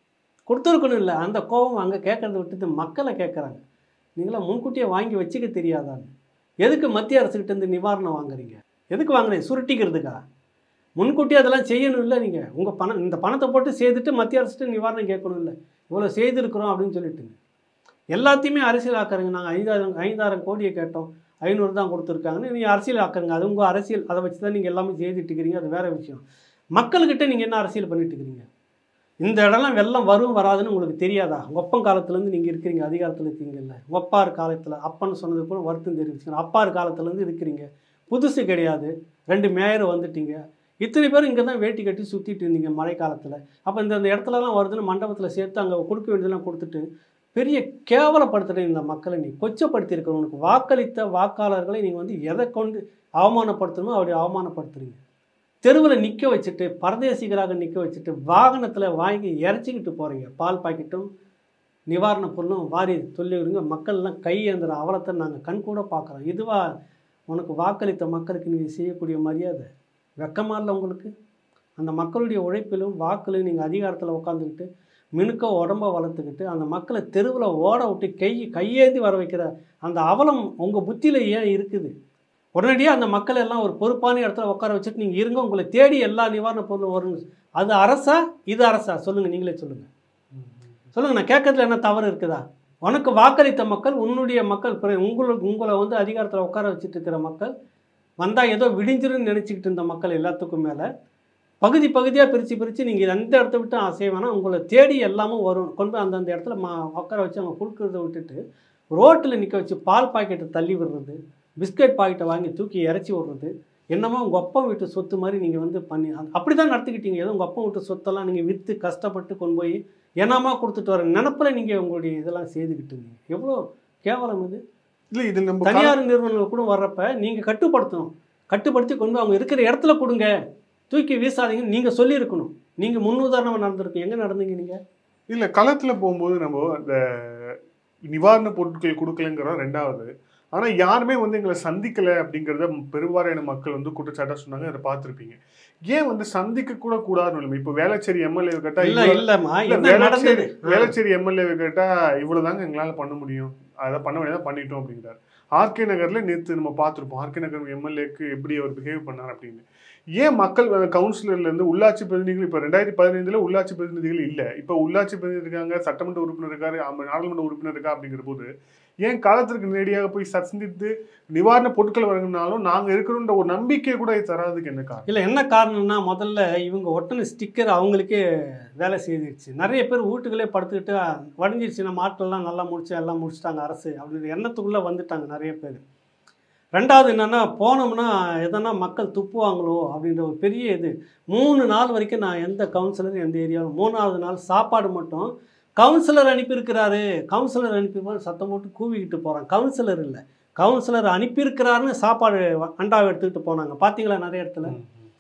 கொடுத்துருக்கணும் இல்லை அந்த கோபம் அங்கே கேட்கறத விட்டுட்டு மக்களை கேட்குறாங்க நீங்களாம் முன்கூட்டியே வாங்கி வச்சுக்க தெரியாதான்னு எதுக்கு மத்திய அரசுக்கிட்ட இருந்து நிவாரணம் வாங்குறீங்க எதுக்கு வாங்குறீங்க சுருட்டிக்கிறதுக்கா முன்கூட்டியே அதெல்லாம் செய்யணும் இல்லை நீங்கள் உங்கள் பணம் இந்த பணத்தை போட்டு செய்துட்டு மத்திய அரசுகிட்ட நிவாரணம் கேட்கணும் இல்லை இவ்வளோ செய்திருக்கிறோம் அப்படின்னு சொல்லிட்டுங்க எல்லாத்தையுமே அரசியல் ஆக்குறீங்க நாங்கள் ஐந்தாயிரம் ஐந்தாயிரம் கோடியை கேட்டோம் ஐநூறு தான் கொடுத்துருக்காங்கன்னு நீங்கள் அரசியல் ஆக்குறீங்க அது உங்கள் அரசியல் அதை வச்சு தான் நீங்கள் எல்லாமே செய்துட்டு இருக்கிறீங்க அது வேறு விஷயம் மக்கள்கிட்ட நீங்கள் என்ன அரசியல் பண்ணிட்டு இருக்கிறீங்க இந்த இடம்லாம் வெள்ளம் வரும் வராதுன்னு உங்களுக்கு தெரியாதா ஒப்பம் காலத்துலேருந்து நீங்கள் இருக்கிறீங்க அதிகாரத்தில் இருக்கீங்கல்ல ஒப்பார் காலத்தில் அப்பன்னு சொன்னது கூட வருத்தம் தெரிவிச்சுக்கணும் அப்பார் காலத்துலேருந்து இருக்கிறீங்க புதுசு கிடையாது ரெண்டு மேயர் வந்துட்டீங்க இத்தனை பேர் இங்கே தான் வேட்டி கட்டி சுற்றிட்டு இருந்தீங்க மழை காலத்தில் அப்போ இந்த இந்த இடத்துலலாம் வருதுன்னு மண்டபத்தில் சேர்த்து அங்கே கொடுக்க வேண்டியதெல்லாம் கொடுத்துட்டு பெரிய கேவலப்படுத்துகிற இந்த மக்களை நீ கொச்சப்படுத்தியிருக்கிற உனக்கு வாக்களித்த வாக்காளர்களை நீங்கள் வந்து எதை கொண்டு அவமானப்படுத்தணுமோ அப்படி அவமானப்படுத்துறீங்க தெருவில் நிற்க வச்சுட்டு பரதேசிகளாக நிற்க வச்சுட்டு வாகனத்தில் வாங்கி இறச்சிக்கிட்டு போகிறீங்க பால் பாக்கெட்டும் நிவாரணப் பொருளும் வாரி சொல்லி விடுங்க மக்கள்லாம் கை ஏந்துற அவலத்தை நாங்கள் கண்கூட பார்க்குறோம் இதுவா உனக்கு வாக்களித்த மக்களுக்கு நீங்கள் செய்யக்கூடிய மரியாதை வெக்கமா இல்லை உங்களுக்கு அந்த மக்களுடைய உழைப்பிலும் வாக்கிலும் நீங்கள் அதிகாரத்தில் உட்காந்துக்கிட்டு மினுக்க உடம்ப வளர்த்துக்கிட்டு அந்த மக்களை தெருவில் ஓட விட்டு கை கையேந்தி வர வைக்கிற அந்த அவலம் உங்கள் புத்தியில் ஏன் இருக்குது உடனடியாக அந்த மக்கள் எல்லாம் ஒரு பொறுப்பான இடத்துல உட்கார வச்சுட்டு நீங்கள் இருங்க உங்களை தேடி எல்லா நிவாரணப் பொருளும் வரும் அது அரசா இது அரசா சொல்லுங்கள் நீங்களே சொல்லுங்கள் சொல்லுங்கள் நான் கேட்கறதுல என்ன தவறு இருக்குதா உனக்கு வாக்களித்த மக்கள் உன்னுடைய மக்கள் பிற- உங்களுக்கு உங்களை வந்து அதிகாரத்தில் உட்கார வச்சுட்டு இருக்கிற மக்கள் வந்தால் ஏதோ விடிஞ்சிருன்னு நினச்சிக்கிட்டு இருந்த மக்கள் எல்லாத்துக்கும் மேலே பகுதி பகுதியாக பிரித்து பிரித்து நீங்கள் எந்த இடத்த விட்டு அசைய வேணாம் உங்களை தேடி எல்லாமும் வரும் கொண்டு போய் அந்தந்த இடத்துல மா உட்கார வச்சு அவங்க கொடுக்குறத விட்டுட்டு ரோட்டில் நிற்க வச்சு பால் பாக்கெட்டை தள்ளி விடுறது பிஸ்கட் பாக்கெட்டை வாங்கி தூக்கி இறச்சி விடுறது என்னமோ உங்கள் அப்பா வீட்டு சொத்து மாதிரி நீங்கள் வந்து பண்ணி அப்படி தான் நடத்திக்கிட்டீங்க ஏதோ உங்கள் அப்பா வீட்டு சொத்தெல்லாம் நீங்கள் விற்று கஷ்டப்பட்டு கொண்டு போய் என்னமா கொடுத்துட்டு வர நினப்பில் நீங்கள் உங்களுடைய இதெல்லாம் செய்துக்கிட்டு இருந்தீங்க எவ்வளோ கேவலம் இது இல்ல இது நம்ம கால- தனியார் நிறுவனங்கள் கூட வர்றப்ப நீங்கள் கட்டுப்படுத்தணும் கட்டுப்படுத்தி கொண்டு போய் அவங்க இருக்கிற இடத்துல கொடுங்க தூக்கி வீசாதீங்கன்னு நீங்கள் சொல்லியிருக்கணும் நீங்கள் முன்னுதாரணமாக நடந்திருக்கு எங்கே நடந்தீங்க நீங்கள் இல்ல களத்துல போகும்போது நம்ம அந்த நிவாரண பொருட்கள் கொடுக்கலங்கிறோம் ரெண்டாவது ஆனா யாருமே வந்து எங்களை சந்திக்கல அப்படிங்கறத பெருவாரியான மக்கள் வந்து குற்றச்சாட்டா சொன்னாங்க அதை பார்த்திருப்பீங்க ஏன் வந்து சந்திக்க கூட கூடாதுன்னு இல்லை இப்போ வேளச்சேரி எம்எல்ஏ கேட்டா இல்லை இவ்வளவு- இல்லைம்மா இல்ல, என்ன நடந்தது வேளச்சேரி வேளச்சேரி எம்எல்ஏ கேட்டா இவ்வளவுதாங்க எங்களால பண்ண முடியும் அதை பண்ண வேண்டியதா பண்ணிட்டோம் அப்படிங்கிறார் ஆர்கே நகர்ல நேத்து நம்ம பார்த்திருப்போம் ஆர்கே நகர் எம்எல்ஏக்கு எப்படி அவர் பிஹேவ் பண்ணார் அப்படின்னு ஏன் மக்கள் வந்து கவுன்சிலர்ல இருந்து உள்ளாட்சி பிரதிநிதிகள் இப்ப ரெண்டாயிரத்தி பதினைந்துல உள்ளாட்சி பிரதிநிதிகள் இல்ல இப்ப உள்ளாட்சி பிரதிநிதி இருக்காங்க சட்டமன்ற உறுப்பினர் இருக்காரு ஆமா, நாடாளுமன்ற உறுப்பினர் இருக்கா அப்படிங்கிற போது ஏன் காலத்திற்கு நேரடியாக போய் சந்தித்து நிவாரண பொருட்கள் வழங்கினாலும் நாங்க இருக்கிறோன்ற ஒரு நம்பிக்கை கூட இது தராதுக்கு என்ன காரணம் இல்லை என்ன காரணம்னா முதல்ல இவங்க ஒட்டின ஸ்டிக்கர் அவங்களுக்கே வேலை செய்திருச்சு நிறைய பேர் வீட்டுக்குள்ளே படுத்துக்கிட்டு வடிஞ்சிருச்சு நம்ம ஆட்கள்லாம் நல்லா முடிச்சு எல்லாம் முடிச்சிட்டாங்க அரசு அப்படின்ற எண்ணத்துக்குள்ளே வந்துட்டாங்க நிறைய பேர் ரெண்டாவது என்னென்னா போனோம்னா எதனா மக்கள் துப்புவாங்களோ அப்படின்ற ஒரு பெரிய இது மூணு நாள் வரைக்கும் நான் எந்த கவுன்சிலரும் எந்த ஏரியாவும் மூணாவது நாள் சாப்பாடு மட்டும் கவுன்சிலர் அனுப்பியிருக்கிறாரு கவுன்சிலர் அனுப்பியிருப்பாரு சத்தம் போட்டு கூவிக்கிட்டு போகிறான் கவுன்சிலர் இல்லை கவுன்சிலர் அனுப்பியிருக்கிறாருன்னு சாப்பாடு அண்டாவை எடுத்துக்கிட்டு போனாங்க பார்த்தீங்களா நிறைய இடத்துல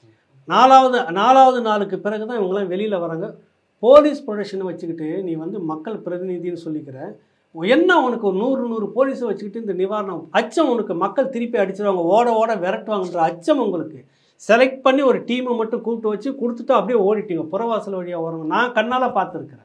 நாலாவது நாலாவது நாளுக்கு பிறகு தான் இவங்களாம் வெளியில் வராங்க போலீஸ் ப்ரொடெக்ஷனை வச்சுக்கிட்டு நீ வந்து மக்கள் பிரதிநிதின்னு சொல்லிக்கிற என்ன உனக்கு ஒரு நூறு நூறு போலீஸை வச்சுக்கிட்டு இந்த நிவாரணம் அச்சம் உனக்கு மக்கள் திருப்பி அடிச்சிருவாங்க ஓட ஓட விரட்டுவாங்கன்ற அச்சம் உங்களுக்கு செலக்ட் பண்ணி ஒரு டீமை மட்டும் கூப்பிட்டு வச்சு கொடுத்துட்டு அப்படியே ஓடிட்டீங்க புறவாசல் வழியாக வரவங்க நான் கண்ணால் பார்த்துருக்குறேன்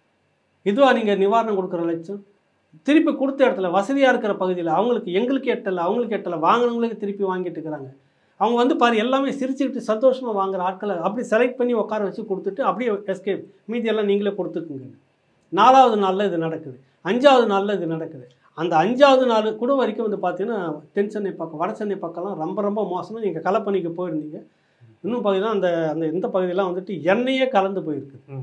இதுவா நீங்கள் நிவாரணம் கொடுக்குற லட்சம் திருப்பி கொடுத்த இடத்துல வசதியாக இருக்கிற பகுதியில் அவங்களுக்கு எங்களுக்கு எட்டலை அவங்களுக்கு எட்டலை வாங்கினவங்களுக்கு திருப்பி வாங்கிட்டு இருக்கிறாங்க அவங்க வந்து பாரு எல்லாமே சிரிச்சுக்கிட்டு சந்தோஷமாக வாங்குற ஆட்களை அப்படி செலக்ட் பண்ணி உட்கார வச்சு கொடுத்துட்டு அப்படியே எஸ்கேப் மீதி எல்லாம் நீங்களே கொடுத்துக்குங்க நாலாவது நாளில் இது நடக்குது அஞ்சாவது நாளில் இது நடக்குது அந்த அஞ்சாவது நாள் கூட வரைக்கும் வந்து பார்த்தீங்கன்னா தென் சென்னை பக்கம் வட சென்னை பக்கம்லாம் ரொம்ப ரொம்ப மோசமாக நீங்கள் களப்பணிக்கு போயிருந்தீங்க இன்னும் பார்த்தீங்கன்னா அந்த அந்த இந்த பகுதியெல்லாம் வந்துட்டு எண்ணெயே கலந்து போயிருக்கு ம்.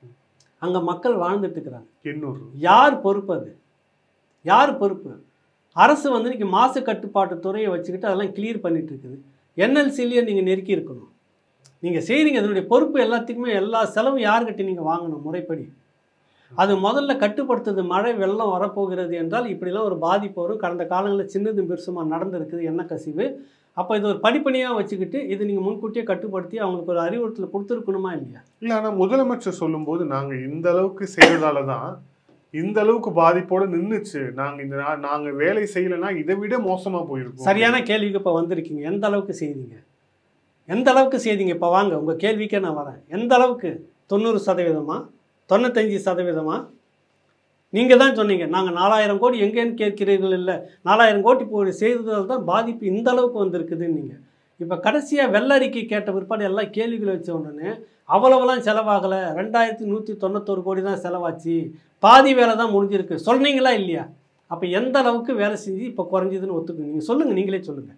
அங்கே மக்கள் வாழ்ந்துட்டு இருக்கிறாங்க எண்ணூறு யார் பொறுப்பு அது யார் பொறுப்பு அரசு வந்து இன்னைக்கு மாசு கட்டுப்பாட்டு துறையை வச்சுக்கிட்டு அதெல்லாம் கிளியர் பண்ணிட்டு இருக்குது என்எல்சிலேயே நீங்கள் நெருக்கி இருக்கணும் நீங்கள் செய்கிறீங்க அதனுடைய பொறுப்பு எல்லாத்துக்குமே எல்லா செலவும் யார்கிட்ட நீங்கள் வாங்கணும் முறைப்படி அது முதல்ல கட்டுப்படுத்துறது மழை வெள்ளம் வரப்போகிறது என்றால் இப்படிலாம் ஒரு பாதிப்பு வரும் கடந்த காலங்களில் சின்னதும் பெருசுமாக நடந்திருக்குது எண்ணெய் கசிவு அப்போ இது ஒரு படிப்பணியாக வச்சுக்கிட்டு இது நீங்கள் முன்கூட்டியே கட்டுப்படுத்தி அவங்களுக்கு ஒரு அறிவுறுத்தல் கொடுத்துருக்கணுமா இல்லையா இல்ல ஆனா முதலமைச்சர் சொல்லும்போது நாங்க இந்த அளவுக்கு செய்யறதால தான் இந்த அளவுக்கு பாதிப்போட நின்னுச்சு நாங்க இந்த நா- நாங்க வேலை செய்யலைன்னா இதை விட மோசமா போயிருக்கும் சரியான கேள்விக்கு இப்போ வந்திருக்கீங்க எந்த அளவுக்கு செய்தீங்க எந்த அளவுக்கு செய்தீங்க இப்போ வாங்க உங்கள் கேள்விக்கே நான் வரேன் எந்த அளவுக்கு தொண்ணூறு சதவீதமா தொண்ணூத்தஞ்சு சதவீதமா நீங்கள் தான் சொன்னீங்க நாங்கள் நாலாயிரம் கோடி எங்கேன்னு கேட்கிறீர்கள் இல்லை நாலாயிரம் கோடி போய் செய்ததால் தான் பாதிப்பு இந்த அளவுக்கு வந்திருக்குதுன்னு நீங்கள் இப்போ கடைசியாக வெள்ளரிக்கை கேட்ட பிற்பாடு எல்லாம் கேள்விகளை வச்ச உடனே அவ்வளவுலாம் செலவாகலை ரெண்டாயிரத்தி நூற்றி தொண்ணூத்தொரு கோடி தான் செலவாச்சு பாதி வேலை தான் முடிஞ்சிருக்கு சொன்னீங்களா இல்லையா அப்போ எந்த அளவுக்கு வேலை செஞ்சு இப்போ குறைஞ்சதுன்னு ஒத்துக்கு நீங்கள் சொல்லுங்கள் நீங்களே சொல்லுங்கள்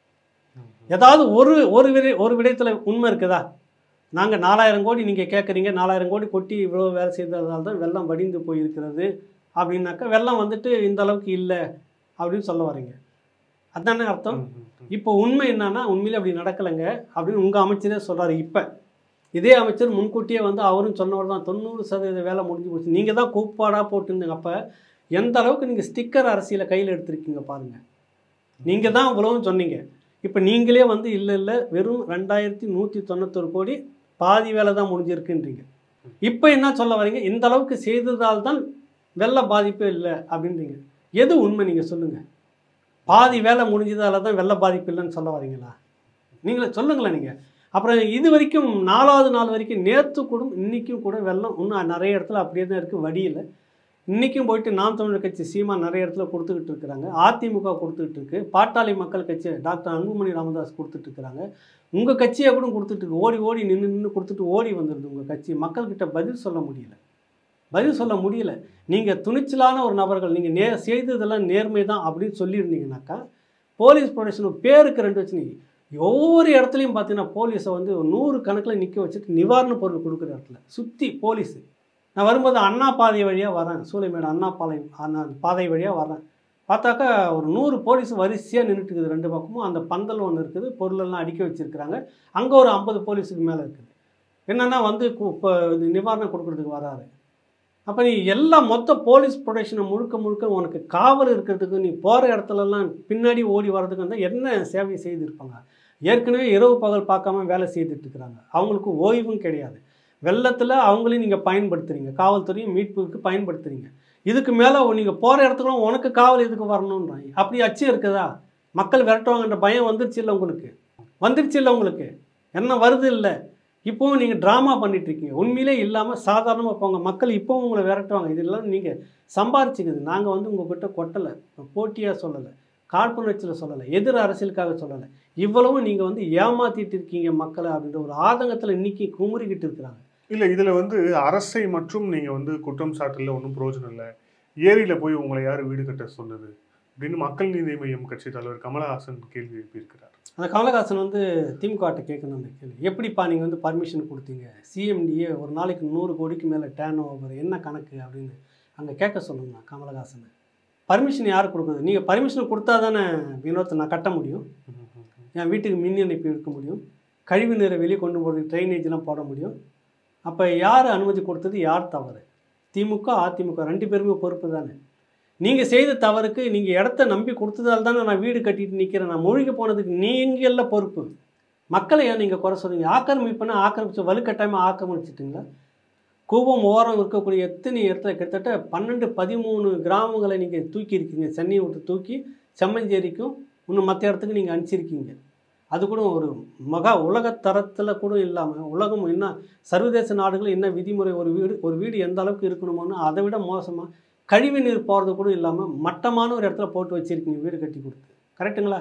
ஏதாவது ஒரு ஒரு விடை ஒரு விடயத்தில் உண்மை இருக்குதா நாங்கள் நாலாயிரம் கோடி நீங்கள் கேட்குறீங்க நாலாயிரம் கோடி கொட்டி இவ்வளோ வேலை செய்ததால் தான் வெள்ளம் வடிந்து போயிருக்கிறது அப்படின்னாக்கா வெள்ளம் வந்துட்டு இந்த அளவுக்கு இல்லை அப்படின்னு சொல்ல வரீங்க அதானே அர்த்தம் ம், ம், ம். இப்போ உண்மை என்னன்னா உண்மையிலே அப்படி நடக்கலைங்க அப்படின்னு உங்கள் அமைச்சரே சொல்கிறாரு இப்போ இதே அமைச்சர் முன்கூட்டியே வந்து அவரும் சொன்னவர் தான் தொண்ணூறு சதவீத வேலை முடிஞ்சு போச்சு நீங்கள் தான் கூப்பாடாக போட்டுருந்தீங்க அப்போ எந்த அளவுக்கு நீங்கள் ஸ்டிக்கர் அரசியலை கையில் எடுத்திருக்கீங்க பாருங்கள் நீங்கள் தான் இவ்வளவும் சொன்னீங்க இப்போ நீங்களே வந்து இல்லை இல்லை வெறும் ரெண்டாயிரத்தி நூற்றி தொண்ணூத்தொரு கோடி பாதி வேலை தான் முடிஞ்சிருக்குன்றீங்க இப்போ என்ன சொல்ல வரீங்க இந்த அளவுக்கு செய்ததால் தான் வெள்ள பாதிப்பே இல்லை அப்படின்றீங்க எது உண்மை நீங்கள் சொல்லுங்கள் பாதி வேலை முடிஞ்சதால தான் வெள்ள பாதிப்பு இல்லைன்னு சொல்ல வரீங்களா நீங்களே சொல்லுங்களேன் நீங்கள் அப்புறம் இது வரைக்கும் நாலாவது நாள் வரைக்கும் நேற்று கூட இன்றைக்கும் கூட வெள்ளம் இன்னும் நிறைய இடத்துல அப்படியே தான் இருக்குது வடியில் இன்றைக்கும் போயிட்டு நாம் தமிழர் கட்சி சீமா நிறைய இடத்துல கொடுத்துக்கிட்டு இருக்கிறாங்க அதிமுக கொடுத்துக்கிட்டு இருக்கு பாட்டாளி மக்கள் கட்சி டாக்டர் அன்புமணி ராமதாஸ் கொடுத்துட்டு இருக்கிறாங்க உங்கள் கட்சியை கூட கொடுத்துட்டு இருக்கு ஓடி ஓடி நின்று நின்று கொடுத்துட்டு ஓடி வந்துடுது உங்கள் கட்சி மக்கள்கிட்ட பதில் சொல்ல முடியல பதில் சொல்ல முடியல நீங்கள் துணிச்சலான ஒரு நபர்கள் நீங்கள் நே செய்ததெல்லாம் நேர்மை தான் அப்படின்னு சொல்லியிருந்தீங்கன்னாக்கா போலீஸ் ப்ரொடெக்ஷன் பேருக்கு ரெண்டு வச்சு நீ ஒவ்வொரு இடத்துலையும் பார்த்தீங்கன்னா போலீஸை வந்து ஒரு நூறு கணக்கில் நிற்க வச்சுட்டு நிவாரணப் பொருள் கொடுக்குற இடத்துல சுற்றி போலீஸு நான் வரும்போது அண்ணா பாதை வழியாக வரேன் சூளைமேடு அண்ணா பாலை அண்ணா பாதை வழியாக வரேன் பார்த்தாக்கா ஒரு நூறு போலீஸ் வரிசையாக நின்றுட்டு இருக்குது ரெண்டு பக்கமும் அந்த பந்தல் ஒன்று இருக்குது பொருளெல்லாம் அடுக்கி வச்சுருக்கிறாங்க அங்கே ஒரு ஐம்பது போலீஸுக்கு மேலே இருக்குது என்னென்னா வந்து கு- இப்போ இது நிவாரணம் கொடுக்கறதுக்கு வராரு அப்போ நீ எல்லா மொத்த போலீஸ் ப்ரொடெக்ஷனை முழுக்க முழுக்க உனக்கு காவல் இருக்கிறதுக்கு நீ போகிற இடத்துலலாம் பின்னாடி ஓடி வர்றதுக்கு வந்து என்ன சேவை செய்திருப்பாங்க ஏற்கனவே இரவு பகல் பார்க்காம வேலை செய்துட்டு இருக்கிறாங்க அவங்களுக்கு ஓய்வும் கிடையாது வெள்ளத்தில் அவங்களையும் நீங்கள் பயன்படுத்துறீங்க காவல்துறையும் மீட்புக்கு பயன்படுத்துறீங்க இதுக்கு மேலே நீங்கள் போகிற இடத்துக்குலாம் உனக்கு காவல் எதுக்கு வரணுன்றாங்க அப்படி அச்சு இருக்குதா மக்கள் விரட்டுவாங்கன்ற பயம் வந்துருச்சு இல்லை உங்களுக்கு வந்துருச்சு இல்லை உங்களுக்கு என்ன வருது இல்லை இப்போவும் நீங்கள் ட்ராமா பண்ணிட்டு இருக்கீங்க உண்மையிலே இல்லாமல் சாதாரணமாக போங்க மக்கள் இப்போவும் உங்களை விரட்டுவாங்க இதெல்லாம் நீங்கள் சம்பாரிச்சுக்குது நாங்கள் வந்து உங்ககிட்ட கொட்டலை போட்டியாக சொல்லலை காழ்ப்புணர்ச்சியில் சொல்லலை எதிர் அரசியலுக்காக சொல்லலை இவ்வளவும் நீங்கள் வந்து ஏமாத்திட்டு இருக்கீங்க மக்களை அப்படின்ற ஒரு ஆதங்கத்தில் இன்னைக்கு குமுறிக்கிட்டு இருக்கிறாங்க இல்ல இதுல வந்து அரசை மற்றும் நீங்க வந்து குற்றம் சாட்டல ஒன்றும் பிரயோஜனம் இல்லை ஏரியில போய் உங்களை யார் வீடு கட்ட சொன்னது அப்படின்னு மக்கள் நீதி மையம் கட்சி தலைவர் கமலஹாசன் கேள்வி எழுப்பியிருக்கிறார் அந்த கமலஹாசன் வந்து திமுகட்ட கேட்கணும் அந்த கேள்வி எப்படிப்பா நீங்கள் வந்து பர்மிஷன் கொடுத்தீங்க சிஎம்டிஏ ஒரு நாளைக்கு நூறு கோடிக்கு மேலே டேர்ன் ஓவர் என்ன கணக்கு அப்படின்னு அங்கே கேட்க சொல்லுங்க கமலஹாசனை பர்மிஷன் யார் கொடுக்குறது நீங்கள் பர்மிஷன் கொடுத்தா தானே வினோத்தை நான் கட்ட முடியும் என் வீட்டுக்கு மின் இணைப்பு எடுக்க முடியும் கழிவு நீரை வெளியே கொண்டு போகிறதுக்கு ட்ரைனேஜ்லாம் போட முடியும் அப்போ யார் அனுமதி கொடுத்தது யார் தவறு திமுக அதிமுக ரெண்டு பேருமே பொறுப்பு தானே நீங்கள் செய்த தவறுக்கு நீங்கள் இடத்த நம்பி கொடுத்ததால் தானே நான் வீடு கட்டிட்டு நிற்கிறேன் நான் மூழ்கி போனதுக்கு நீங்கள்ல பொறுப்பு மக்களை ஏன் நீங்கள் குறை சொல்றீங்க ஆக்கிரமிப்புனா ஆக்கிரமிச்சு வலுக்கட்டாயமாக ஆக்கிரமிச்சிட்டிங்களா கூவம் ஓரம் இருக்கக்கூடிய எத்தனை இடத்துல கிட்டத்தட்ட பன்னெண்டு பதிமூணு கிராமங்களை நீங்கள் தூக்கி இருக்கீங்க சென்னையை விட்டு தூக்கி செம்மஞ்சேரிக்கும் இன்னும் மற்ற இடத்துக்கு நீங்கள் அனுப்பிச்சிருக்கீங்க அது கூட ஒரு மகா உலகத் தரத்தில் கூட இல்லாமல் உலகம் என்ன சர்வதேச நாடுகள் என்ன விதிமுறை ஒரு வீடு ஒரு வீடு எந்த அளவுக்கு இருக்கணுமோன்னு அதை விட மோசமாக கழிவு நீர் போகிறது கூட இல்லாமல் மட்டமான ஒரு இடத்துல போட்டு வச்சுருக்கீங்க வீடு கட்டி கொடுத்து கரெக்ட்டுங்களா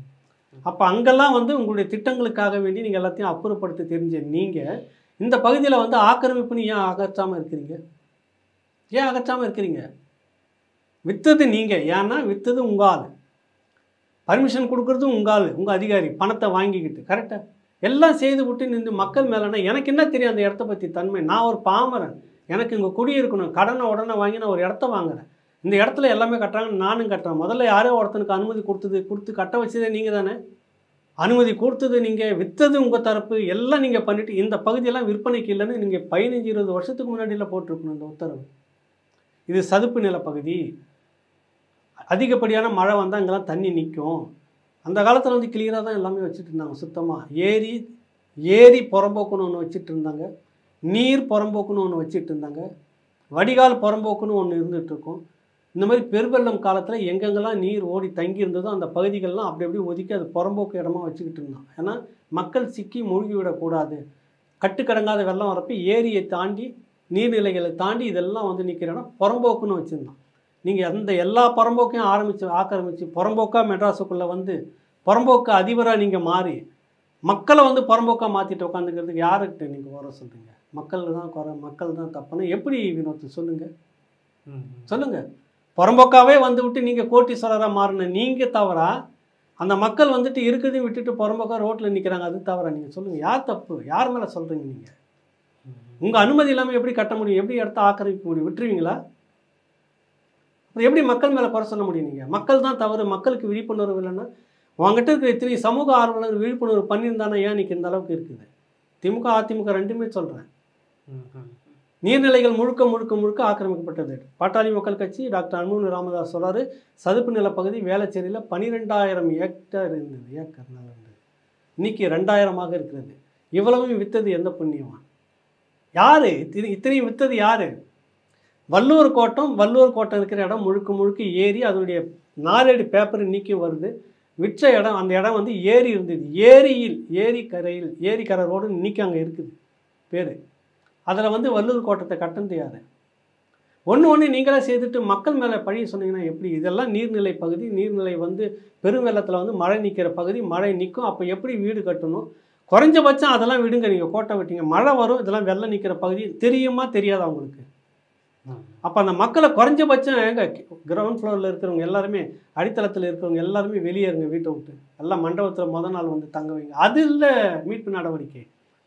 அப்போ அங்கெல்லாம் வந்து உங்களுடைய திட்டங்களுக்காக வேண்டி நீங்கள் எல்லாத்தையும் அப்புறப்படுத்த தெரிஞ்ச நீங்கள் இந்த பகுதியில் வந்து ஆக்கிரமிப்புன்னு ஏன் அகற்றாமல் இருக்கிறீங்க ஏன் அகற்றாமல் இருக்கிறீங்க வித்தது நீங்கள் ஏன்னா வித்தது உங்கள் ஆள் பர்மிஷன் கொடுக்குறது உங்கள் ஆள் உங்கள் அதிகாரி பணத்தை வாங்கிக்கிட்டு கரெக்டாக எல்லாம் செய்து விட்டு நின்று மக்கள் மேலேனா எனக்கு என்ன தெரியும் அந்த இடத்த பற்றி தன்மை நான் ஒரு பாமரன் எனக்கு இங்கே குடியிருக்கணும் கடனை உடனே வாங்கி நான் ஒரு இடத்த வாங்குறேன் இந்த இடத்துல எல்லாமே கட்டுறாங்க நானும் கட்டுறேன் முதல்ல யாரோ ஒருத்தனுக்கு அனுமதி கொடுத்தது கொடுத்து கட்ட வச்சதே நீங்கள் தானே அனுமதி கொடுத்தது நீங்கள் விற்றது உங்கள் தரப்பு எல்லாம் நீங்கள் பண்ணிவிட்டு இந்த பகுதியெல்லாம் விற்பனைக்கு இல்லைன்னு நீங்கள் பதினஞ்சு இருபது வருஷத்துக்கு முன்னாடியில் போட்டிருக்கணும் இந்த உத்தரவு இது சதுப்பு நில பகுதி அதிகப்படியான மழை வந்தால் இங்கெல்லாம் தண்ணி நிற்கும் அந்த காலத்தில் வந்து கிளியராக தான் எல்லாமே வச்சுட்டு இருந்தாங்க சுத்தமாக ஏரி ஏரி புறம்போக்குன்னு ஒன்று வச்சுட்டு இருந்தாங்க நீர் புறம்போக்குன்னு ஒன்று வச்சுட்டு இருந்தாங்க வடிகால் புறம்போக்குன்னு ஒன்று இருந்துகிட்டு இருக்கும் இந்த மாதிரி பெருவெள்ளம் காலத்தில் எங்கெங்கெல்லாம் நீர் ஓடி தங்கி இருந்ததோ அந்த பகுதிகள்லாம் அப்படி அப்படி ஒதுக்கி அது புறம்போக்கு இடமா வச்சுக்கிட்டு இருந்தான் ஏன்னா மக்கள் சிக்கி மூழ்கி விடக்கூடாது கட்டுக்கடங்காத வெள்ளம் வரப்போ ஏரியை தாண்டி நீர்நிலைகளை தாண்டி இதெல்லாம் வந்து நிற்கிற இடம் புறம்போக்குன்னு வச்சுருந்தோம் நீங்கள் அந்த எல்லா புறம்போக்கையும் ஆரம்பித்து ஆக்கிரமித்து புறம்போக்கா மெட்ராஸுக்குள்ளே வந்து புறம்போக்கு அதிபராக நீங்கள் மாறி மக்களை வந்து புறம்போக்கா மாற்றிட்டு உட்காந்துக்கிறதுக்கு யாருக்கிட்ட நீங்கள் குறை சொல்கிறீங்க மக்கள் தான் குறை மக்கள் தான் தப்புன்னு எப்படி வினோத் சொல்லுங்கள் ம், ம். சொல்லுங்க புறம்போக்காவே வந்து விட்டு நீங்கள் கோட்டீஸ்வரராக மாறின நீங்கள் தவறா அந்த மக்கள் வந்துட்டு இருக்கிறதையும் விட்டுட்டு புறம்போக்கா ரோட்டில் நிற்கிறாங்க அது தவறா நீங்கள் சொல்லுங்கள் யார் தப்பு யார் மேலே சொல்கிறீங்க நீங்கள் உங்கள் அனுமதி இல்லாமல் எப்படி கட்ட முடியும் எப்படி இடத்த ஆக்கிரமிக்க முடியும் விட்டுருவீங்களா அப்புறம் எப்படி மக்கள் மேலே குறை சொல்ல முடியும் நீங்கள் மக்கள் தான் தவறு மக்களுக்கு விழிப்புணர்வு இல்லைன்னா உங்ககிட்ட இருக்கிற இத்தனை சமூக ஆர்வலர் விழிப்புணர்வு பண்ணியிருந்தானே ஏன் இன்னைக்கு இந்த அளவுக்கு இருக்குது திமுக அதிமுக ரெண்டுமே சொல்கிறேன் ம், ம். நீர்நிலைகள் முழுக்க முழுக்க முழுக்க ஆக்கிரமிக்கப்பட்டது பாட்டாளி மக்கள் கட்சி டாக்டர் அன்புமணி ராமதாஸ் சொல்றாரு சதுப்பு நிலப்பகுதி வேளச்சேரியில் பனிரெண்டாயிரம் ஏக்கர் இருந்தது ஏக்கர் நிலம் இருந்தது இன்னைக்கு ரெண்டாயிரமாக இருக்கிறது இவ்வளவும் வித்தது எந்த புண்ணியமா யாரு இத்தனை இத்தனையும் வித்தது யாரு வள்ளுவர் கோட்டம் வள்ளுவர் கோட்டம் இருக்கிற இடம் முழுக்க முழுக்க ஏரி அதனுடைய நாளேடு பேப்பர் இன்னைக்கும் வருது விற்ற இடம் அந்த இடம் வந்து ஏரி இருந்தது ஏரியில் ஏரி கரையில் ஏரி கரை ரோடு இன்னைக்கு அங்கே இருக்குது பேர் அதில் வந்து வள்ளூர் கோட்டத்தை கட்டினது யார் ஒன்று ஒன்று நீங்களே செய்துட்டு மக்கள் மேலே பழி சொன்னீங்கன்னா எப்படி இதெல்லாம் நீர்நிலை பகுதி நீர்நிலை வந்து பெருவெள்ளத்தில் வந்து மழை நிற்கிற பகுதி மழை நிற்கும் அப்போ எப்படி வீடு கட்டணும் குறைஞ்சபட்சம் அதெல்லாம் விடுங்க நீங்கள் கோட்டை விட்டீங்க மழை வரும் இதெல்லாம் வெள்ளம் நிற்கிற பகுதி தெரியுமா தெரியாதா உங்களுக்கு ம். அப்போ அந்த மக்களை குறைஞ்சபட்சம் எங்க கிரவுண்ட் ஃப்ளோரில் இருக்கிறவங்க எல்லாருமே அடித்தளத்தில் இருக்கிறவங்க எல்லாருமே வெளியே இருங்க வீட்டை விட்டு எல்லாம் மண்டபத்தில் முத நாள் வந்து தங்க வைங்க அது இல்லை மீட்பு நடவடிக்கை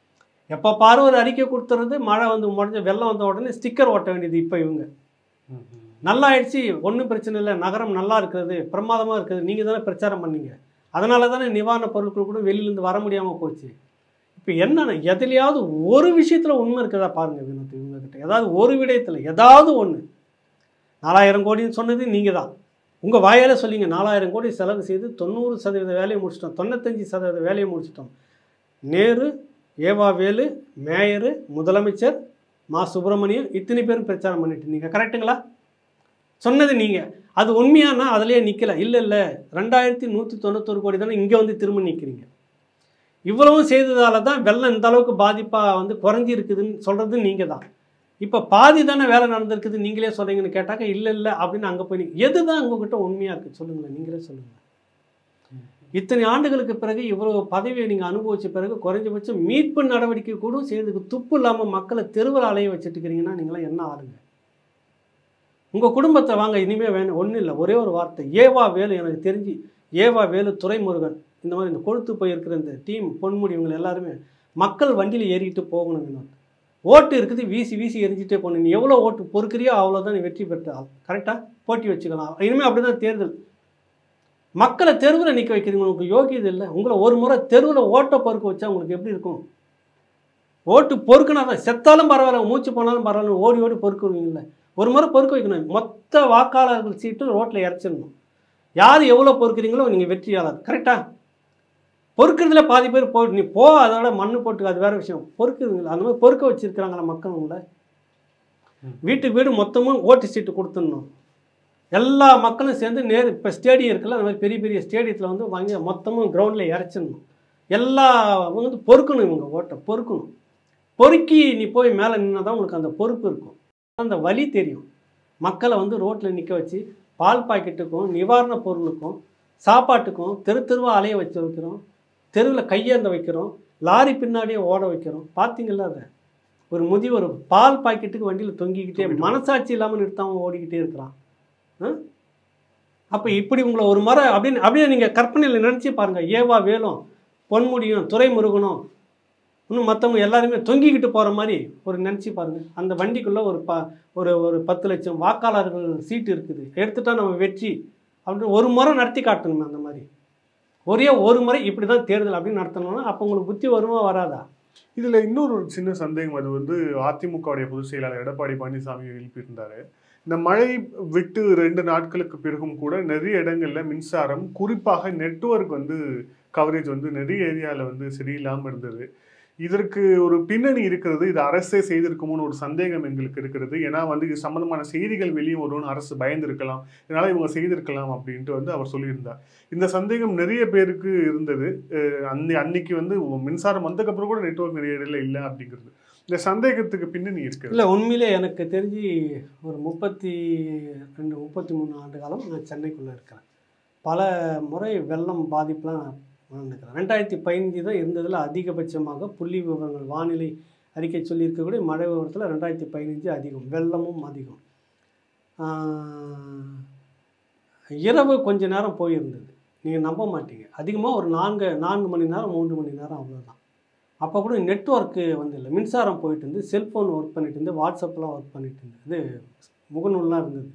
எப்போ பாரு ஒரு அறிக்கை கொடுத்துறது மழை வந்து முடிஞ்ச வெள்ளம் வந்த உடனே ஸ்டிக்கர் ஓட்ட வேண்டியது இப்போ இவங்க ம், ம். நல்லா ஆயிடுச்சு ஒன்றும் பிரச்சனை இல்லை நகரம் நல்லா இருக்கிறது பிரமாதமாக இருக்குது நீங்கள் தானே பிரச்சாரம் பண்ணீங்க அதனால தானே நிவாரணப் பொருட்கள் கூட வெளியிலேருந்து வர முடியாமல் போச்சு இப்போ என்னென்ன எதுலையாவது ஒரு விஷயத்தில் உண்மை இருக்கிறதா பாருங்கள் வினோத் இவங்ககிட்ட ஏதாவது ஒரு விடயத்தில் ஏதாவது ஒன்று நாலாயிரம் கோடின்னு சொன்னது நீங்கள் தான் உங்கள் வாயால் சொல்லிங்க நாலாயிரம் கோடி செலவு செய்து தொண்ணூறு சதவீத வேலையை முடிச்சிட்டோம் தொண்ணூத்தஞ்சு சதவீத வேலையை முடிச்சிட்டோம் நேரு ஏவா வேலு மேயரு முதலமைச்சர் மா சுப்பிரமணியம் இத்தனை பேரும் பிரச்சாரம் பண்ணிட்டு இருந்தீங்க கரெக்டுங்களா சொன்னது நீங்கள் அது உண்மையானா அதுலேயே நிற்கல இல்லை இல்லை ரெண்டாயிரத்தி நூற்றி தொண்ணூத்தொரு கோடி தானே இங்கே வந்து திரும்ப நிற்கிறீங்க இவ்வளவும் செய்ததால தான் வெள்ளம் இந்த அளவுக்கு பாதிப்பாக வந்து குறைஞ்சி இருக்குதுன்னு சொல்கிறது நீங்கள் தான் இப்போ பாதி தானே வேலை நடந்திருக்குது நீங்களே சொல்கிறீங்கன்னு கேட்டாக்க இல்லை இல்லை அப்படின்னு அங்கே போய் நீங்க- எது தான் உங்ககிட்ட உண்மையாக இருக்குது சொல்லுங்களேன் நீங்களே சொல்லுங்கள் இத்தனை ஆண்டுகளுக்கு பிறகு இவ்வளவு பதவியை நீங்கள் அனுபவிச்ச பிறகு குறைஞ்சபட்சம் மீட்பு நடவடிக்கை கூட செய்யறதுக்கு துப்பு இல்லாமல் மக்களை தெருவில் அலைய வச்சுட்டு இருக்கிறீங்கன்னா நீங்களாம் என்ன ஆளுங்க உங்கள் குடும்பத்தை வாங்க இனிமேல் வேணும் ஒன்றும் இல்லை ஒரே ஒரு வார்த்தை ஏவா வேலு எனக்கு தெரிஞ்சு ஏவா வேலு துரைமுருகன் இந்த மாதிரி இந்த கொழுத்து போயிருக்கிற இந்த டீம் பொன்முடி இவங்க எல்லாருமே மக்கள் வண்டியில் ஏறிக்கிட்டு போகணும் வினோத் ஓட்டு இருக்குது வீசி வீசி எரிஞ்சிட்டே போகணும் நீ எவ்வளோ ஓட்டு பொறுக்கிறியோ அவ்வளோதான் நீ வெற்றி பெற்ற ஆள் கரெக்டாக போட்டி வச்சுக்கலாம் இனிமேல் அப்படி தான் தேர்தல் மக்களை தெருவில் நிற்க வைக்கிறீங்க உங்களுக்கு யோகியது இல்லை உங்களை ஒரு முறை தெருவில் ஓட்டை பொறுக்க வச்சா உங்களுக்கு எப்படி இருக்கும் ஓட்டு பொறுக்குனா தான் செத்தாலும் பரவாயில்ல மூச்சு போனாலும் பரவாயில்ல ஓடி ஓடி பொறுக்குவீங்கல்ல ஒரு முறை பொறுக்க வைக்கணும் மொத்த வாக்காளர்கள் சீட்டு ரோட்டில் இறச்சிடணும் யார் எவ்வளோ பொறுக்குறீங்களோ நீங்கள் வெற்றியாளர் கரெக்டாக பொறுக்கிறதுல பாதி பேர் போ நீ போ அதோட மண்ணு போட்டு அது வேற விஷயம் பொறுக்குறீங்களா அந்த மாதிரி பொறுக்க வச்சிருக்கிறாங்களா மக்கள் உங்களை வீட்டுக்கு வீடு மொத்தமும் ஓட்டு சீட்டு கொடுத்துடணும் எல்லா மக்களும் சேர்ந்து நேர் இப்போ ஸ்டேடியம் இருக்குல்ல அந்த மாதிரி பெரிய பெரிய ஸ்டேடியத்தில் வந்து வாங்கி மொத்தமும் கிரவுண்டில் இறச்சிடணும் எல்லா அவங்க வந்து பொறுக்கணும் இவங்க ஓட்டை பொறுக்கணும் பொறுக்கி நீ போய் மேலே நின்னா தான் உங்களுக்கு அந்த பொறுப்பு இருக்கும் அந்த வலி தெரியும் மக்களை வந்து ரோட்டில் நிற்க வச்சு பால் பாக்கெட்டுக்கும் நிவாரணப் பொருளுக்கும் சாப்பாட்டுக்கும் தெரு தெருவா அலைய வச்சு வைக்கிறோம் தெருவில் கையேந்த வைக்கிறோம் லாரி பின்னாடியே ஓட வைக்கிறோம் பார்த்தீங்களா அதை ஒரு முதியவர் பால் பாக்கெட்டுக்கு வண்டியில் தொங்கிக்கிட்டே தொங்கிட்டு மனசாட்சி இல்லாமல் நிறுத்தாமல் ஓடிக்கிட்டே இருக்கிறான் அப்போ இப்படி உங்களை ஒரு முறை அப்படின்னு அப்படியே நீங்கள் கற்பனையில் நினச்சி பாருங்கள் ஏவா வேலும் பொன்முடியும் துரைமுருகனும் இன்னும் மற்றவங்க எல்லாருமே தொங்கிக்கிட்டு போகிற மாதிரி ஒரு நினச்சி பாருங்கள் அந்த வண்டிக்குள்ளே ஒரு ப ஒரு ஒரு பத்து லட்சம் வாக்காளர்கள் சீட்டு இருக்குது எடுத்துட்டா நம்ம வெற்றி அப்படின்னு ஒரு முறை நடத்தி காட்டணுங்க அந்த மாதிரி ஒரே ஒரு முறை இப்படி தான் தேர்தல் அப்படின்னு நடத்தணும்னா அப்போ உங்களுக்கு புத்தி வருமா வராதா இதுல இன்னொரு ஒரு சின்ன சந்தேகம் அது வந்து அதிமுகவுடைய பொதுச் செயலாளர் எடப்பாடி பழனிசாமி எழுப்பியிருந்தாரு இந்த மழை விட்டு ரெண்டு நாட்களுக்கு பிறகும் கூட நிறைய இடங்கள்ல மின்சாரம் குறிப்பாக நெட்வொர்க் வந்து கவரேஜ் வந்து நிறைய ஏரியாவில் வந்து சரியில்லாமல் இருந்தது இதற்கு ஒரு பின்னணி இருக்கிறது இது அரசே செய்திருக்குமோன்னு ஒரு சந்தேகம் எங்களுக்கு இருக்கிறது ஏன்னா வந்து இது சம்பந்தமான செய்திகள் வெளியே வரும்னு அரசு பயந்திருக்கலாம் இதனால இவங்க செய்திருக்கலாம் அப்படின்ட்டு வந்து அவர் சொல்லியிருந்தார் இந்த சந்தேகம் நிறைய பேருக்கு இருந்தது அஹ் அன்னை அன்னைக்கு வந்து மின்சாரம் வந்ததுக்கப்புறம் கூட நெட்வொர்க் நிறைய இடத்துல இல்லை அப்படிங்கிறது இந்த சந்தேகத்துக்கு பின்னணி இருக்குது இல்லை உண்மையிலே எனக்கு தெரிஞ்சு ஒரு முப்பத்தி ரெண்டு முப்பத்தி மூணு ஆண்டு காலம் நான் சென்னைக்குள்ளே இருக்கிறேன் பல முறை வெள்ளம் பாதிப்புலாம் நான் உணர்ந்துக்கிறேன் ரெண்டாயிரத்தி பதினஞ்சு தான் இருந்ததில் அதிகபட்சமாக புள்ளி விவரங்கள் வானிலை அறிக்கை சொல்லியிருக்கக்கூடிய மழை விவரத்தில் ரெண்டாயிரத்தி பதினஞ்சு அதிகம் வெள்ளமும் அதிகம் ஆஹ், இரவு கொஞ்ச நேரம் போயிருந்தது நீங்கள் நம்ப மாட்டீங்க அதிகமாக ஒரு நான்கு நான்கு மணி நேரம் மூன்று மணி நேரம் அவ்வளோதான் அப்போ கூட நெட்ஒர்க்கு வந்து இல்லை மின்சாரம் போயிட்டு இருந்து செல்ஃபோன் ஒர்க் பண்ணிட்டு இருந்து வாட்ஸ்அப்லாம் ஒர்க் பண்ணிட்டு இருந்தது இது முகநூல்லாம் இருந்தது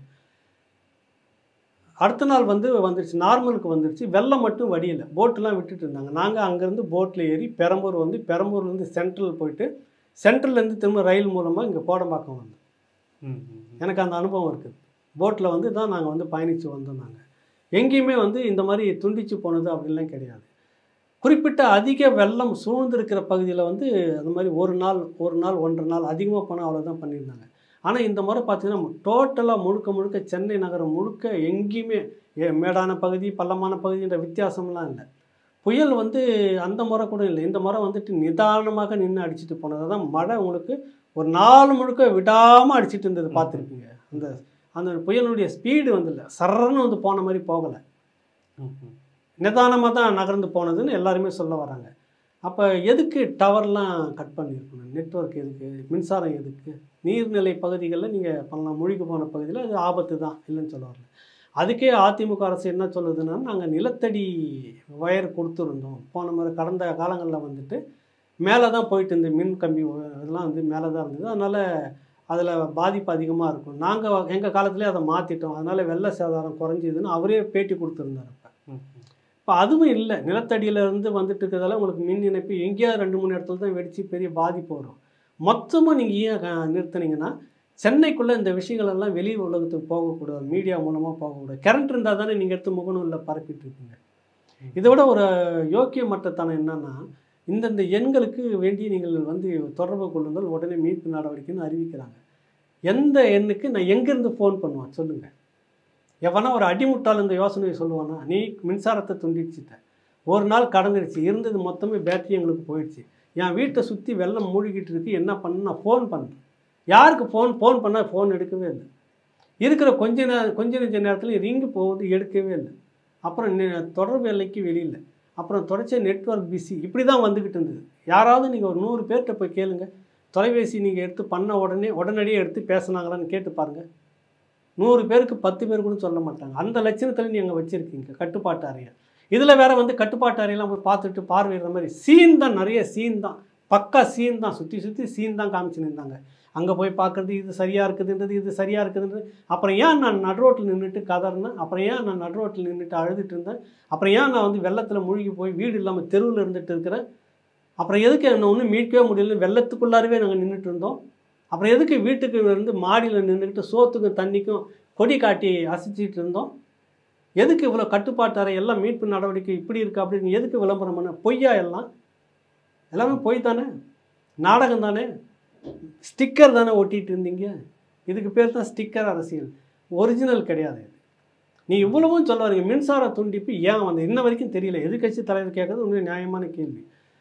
அடுத்த நாள் வந்து வந்துருச்சு நார்மலுக்கு வந்துருச்சு வெள்ளம் மட்டும் வடியலை போட்டெலாம் விட்டுட்டு இருந்தாங்க நாங்கள் அங்கேருந்து போட்டில் ஏறி பெரம்பூர் வந்து பெரம்பூர்லேருந்து சென்ட்ரல் போயிட்டு சென்ட்ரல்லேருந்து திரும்ப ரயில் மூலமாக இங்கே கோடம்பாக்கம் வந்தோம் ம், ம், ம். எனக்கு அந்த அனுபவம் இருக்குது போட்டில் வந்து தான் நாங்கள் வந்து பயணித்து வந்தோம் நாங்கள் எங்கேயுமே வந்து இந்த மாதிரி துண்டிச்சு போனது அப்படிலாம் கிடையாது குறிப்பிட்ட அதிக வெள்ளம் சூழ்ந்திருக்கிற பகுதியில் வந்து அந்த மாதிரி ஒரு நாள் ஒரு நாள் ஒன்றரை நாள் அதிகமாக போனால் அவ்வளோதான் பண்ணியிருந்தாங்க ஆனால் இந்த முறை பார்த்தீங்கன்னா டோட்டலாக முழுக்க முழுக்க சென்னை நகரம் முழுக்க எங்கேயுமே ஏ மேடான பகுதி பள்ளமான பகுதின்ற வித்தியாசம்லாம் இல்லை புயல் வந்து அந்த முறை கூட இல்லை இந்த முறை வந்துட்டு நிதானமாக நின்று அடிச்சிட்டு போனது தான் மழை உங்களுக்கு ஒரு நாள் முழுக்க விடாமல் அடிச்சிட்டு இருந்தது பார்த்துருப்பீங்க அந்த அந்த புயலுடைய ஸ்பீடு வந்து இல்லை சரன்னு வந்து போன மாதிரி போகலை ம், ம். நிதானமாக தான் நகர்ந்து போனதுன்னு எல்லாருமே சொல்ல வராங்க அப்போ எதுக்கு டவர்லாம் கட் பண்ணியிருக்கணும் நெட்வொர்க் எதுக்கு மின்சாரம் எதுக்கு நீர்நிலை பகுதிகளில் நீங்கள் பண்ணலாம் மூழ்கி போன பகுதியில் அது ஆபத்து தான் இல்லைன்னு சொல்ல வரல அதுக்கே அதிமுக அரசு என்ன சொல்லுதுன்னா நாங்கள் நிலத்தடி ஒயர் கொடுத்துருந்தோம் போன முறை கடந்த காலங்களில் வந்துட்டு மேலே தான் போயிட்டு இருந்த மின் கம்பி ஒ- இதெல்லாம் வந்து மேலே தான் இருந்தது அதனால் அதில் பாதிப்பு அதிகமாக இருக்கும் நாங்கள் எங்கள் காலத்துலேயே அதை மாற்றிட்டோம் அதனால் வெள்ள சேதாரம் குறைஞ்சிதுன்னு அவரே பேட்டி கொடுத்துருந்தார் அப்போ ம், ம். இப்போ அதுவும் இல்லை நிலத்தடியில இருந்து வந்துட்டு இருக்கிறதால உங்களுக்கு மின் இணைப்பு எங்கேயாவது ரெண்டு மூணு இடத்துல தான் வெடிச்சு பெரிய பாதிப்பு வரும் மொத்தமாக நீங்கள் ஏன் க- நிறுத்துனீங்கன்னா சென்னைக்குள்ளே இந்த விஷயங்கள் எல்லாம் வெளி உலகத்துக்கு போகக்கூடாது மீடியா மூலமாக போகக்கூடாது கரண்ட் இருந்தால் தானே நீங்கள் எடுத்து முகநூலில் பரப்பிட்டு இருக்கீங்க இதை விட ஒரு யோக்கியமற்றத்தனம் என்னன்னா இந்தந்த எண்களுக்கு வேண்டி நீங்கள் வந்து தொடர்பு கொள்ளுங்கள் உடனே மீட்பு நடவடிக்கைன்னு அறிவிக்கிறாங்க எந்த எண்ணுக்கு நான் எங்கேருந்து ஃபோன் பண்ணுவேன் சொல்லுங்கள் எவனா ஒரு அடிமுட்டால் இந்த யோசனையை சொல்லுவானா நீ மின்சாரத்தை துண்டிச்சிட்ட ஒரு நாள் கடந்துருச்சு இருந்தது மொத்தமே பேட்டரி எங்களுக்கு போயிடுச்சு என் வீட்டை சுற்றி வெள்ளம் மூழ்கிட்டு இருக்கு என்ன பண்ண நான் ஃபோன் பண்ணேன் யாருக்கு ஃபோன் ஃபோன் பண்ணால் ஃபோன் எடுக்கவே இல்லை இருக்கிற கொஞ்ச நே கொஞ்ச நெஞ்ச நேரத்தில் ரிங்கு போகுது எடுக்கவே இல்லை அப்புறம் நெ- தொடர்பு எல்லைக்கு வெளியில் அப்புறம் தொடர்ச்சிய நெட்வொர்க் பிஸி இப்படி தான் வந்துக்கிட்டு இருந்தது யாராவது நீங்கள் ஒரு நூறு பேர்கிட்ட போய் கேளுங்க தொலைபேசி நீங்கள் எடுத்து பண்ண உடனே உடனடியே எடுத்து பேசுனாங்களான்னு கேட்டு பாருங்கள் நூறு பேருக்கு பத்து பேர் கூட சொல்ல மாட்டாங்க அந்த லட்சணத்தில் நீங்கள் வச்சுருக்கீங்க கட்டுப்பாட்டு அறையை இதில் வேற வந்து கட்டுப்பாட்டு அறையெல்லாம் போய் பார்த்துட்டு பார்வையிடுற மாதிரி சீன் தான் நிறைய சீன் தான் பக்கா சீன் தான் சுற்றி சுற்றி சீன் தான் காமிச்சு நின்றாங்க அங்கே போய் பார்க்குறது இது சரியாக இருக்குதுன்றது இது சரியாக இருக்குதுன்றது அப்புறம் ஏன் நான் நடுரோட்டில் நின்றுட்டு கதறினேன் அப்புறம் ஏன் நான் நடுரோட்டில் நின்றுட்டு அழுதுட்டு இருந்தேன் அப்புறம் ஏன் நான் வந்து வெள்ளத்தில் மூழ்கி போய் வீடு இல்லாமல் தெருவில் இருந்துட்டு இருக்கிறேன் அப்புறம் எதுக்கு என்னை ஒன்றும் மீட்கவே முடியல வெள்ளத்துக்குள்ளாரவே நாங்கள் நின்றுட்டு இருந்தோம் அப்புறம் எதுக்கு வீட்டுக்கு இருந்து மாடியில் நின்றுக்கிட்டு சோத்துக்கும் தண்ணிக்கும் கொடி காட்டி அசைச்சிட்டு இருந்தோம் எதுக்கு இவ்வளோ கட்டுப்பாட்டு அறை எல்லாம் மீட்பு நடவடிக்கை இப்படி இருக்கு அப்படின்னு எதுக்கு விளம்பரம் பண்ண பொய்யா எல்லாம் எல்லாமே பொய் தானே நாடகம் தானே ஸ்டிக்கர் தானே ஒட்டிட்டு இருந்தீங்க இதுக்கு பேர் தான் ஸ்டிக்கர் அரசியல் ஒரிஜினல் கிடையாது இது நீ இவ்வளவும் சொல்ல வரீங்க மின்சார துண்டிப்பு ஏன் வந்து இன்ன வரைக்கும் தெரியல எதிர்க்கட்சி தலைவர் கேட்கறது உண்மையாக நியாயமான கேள்வி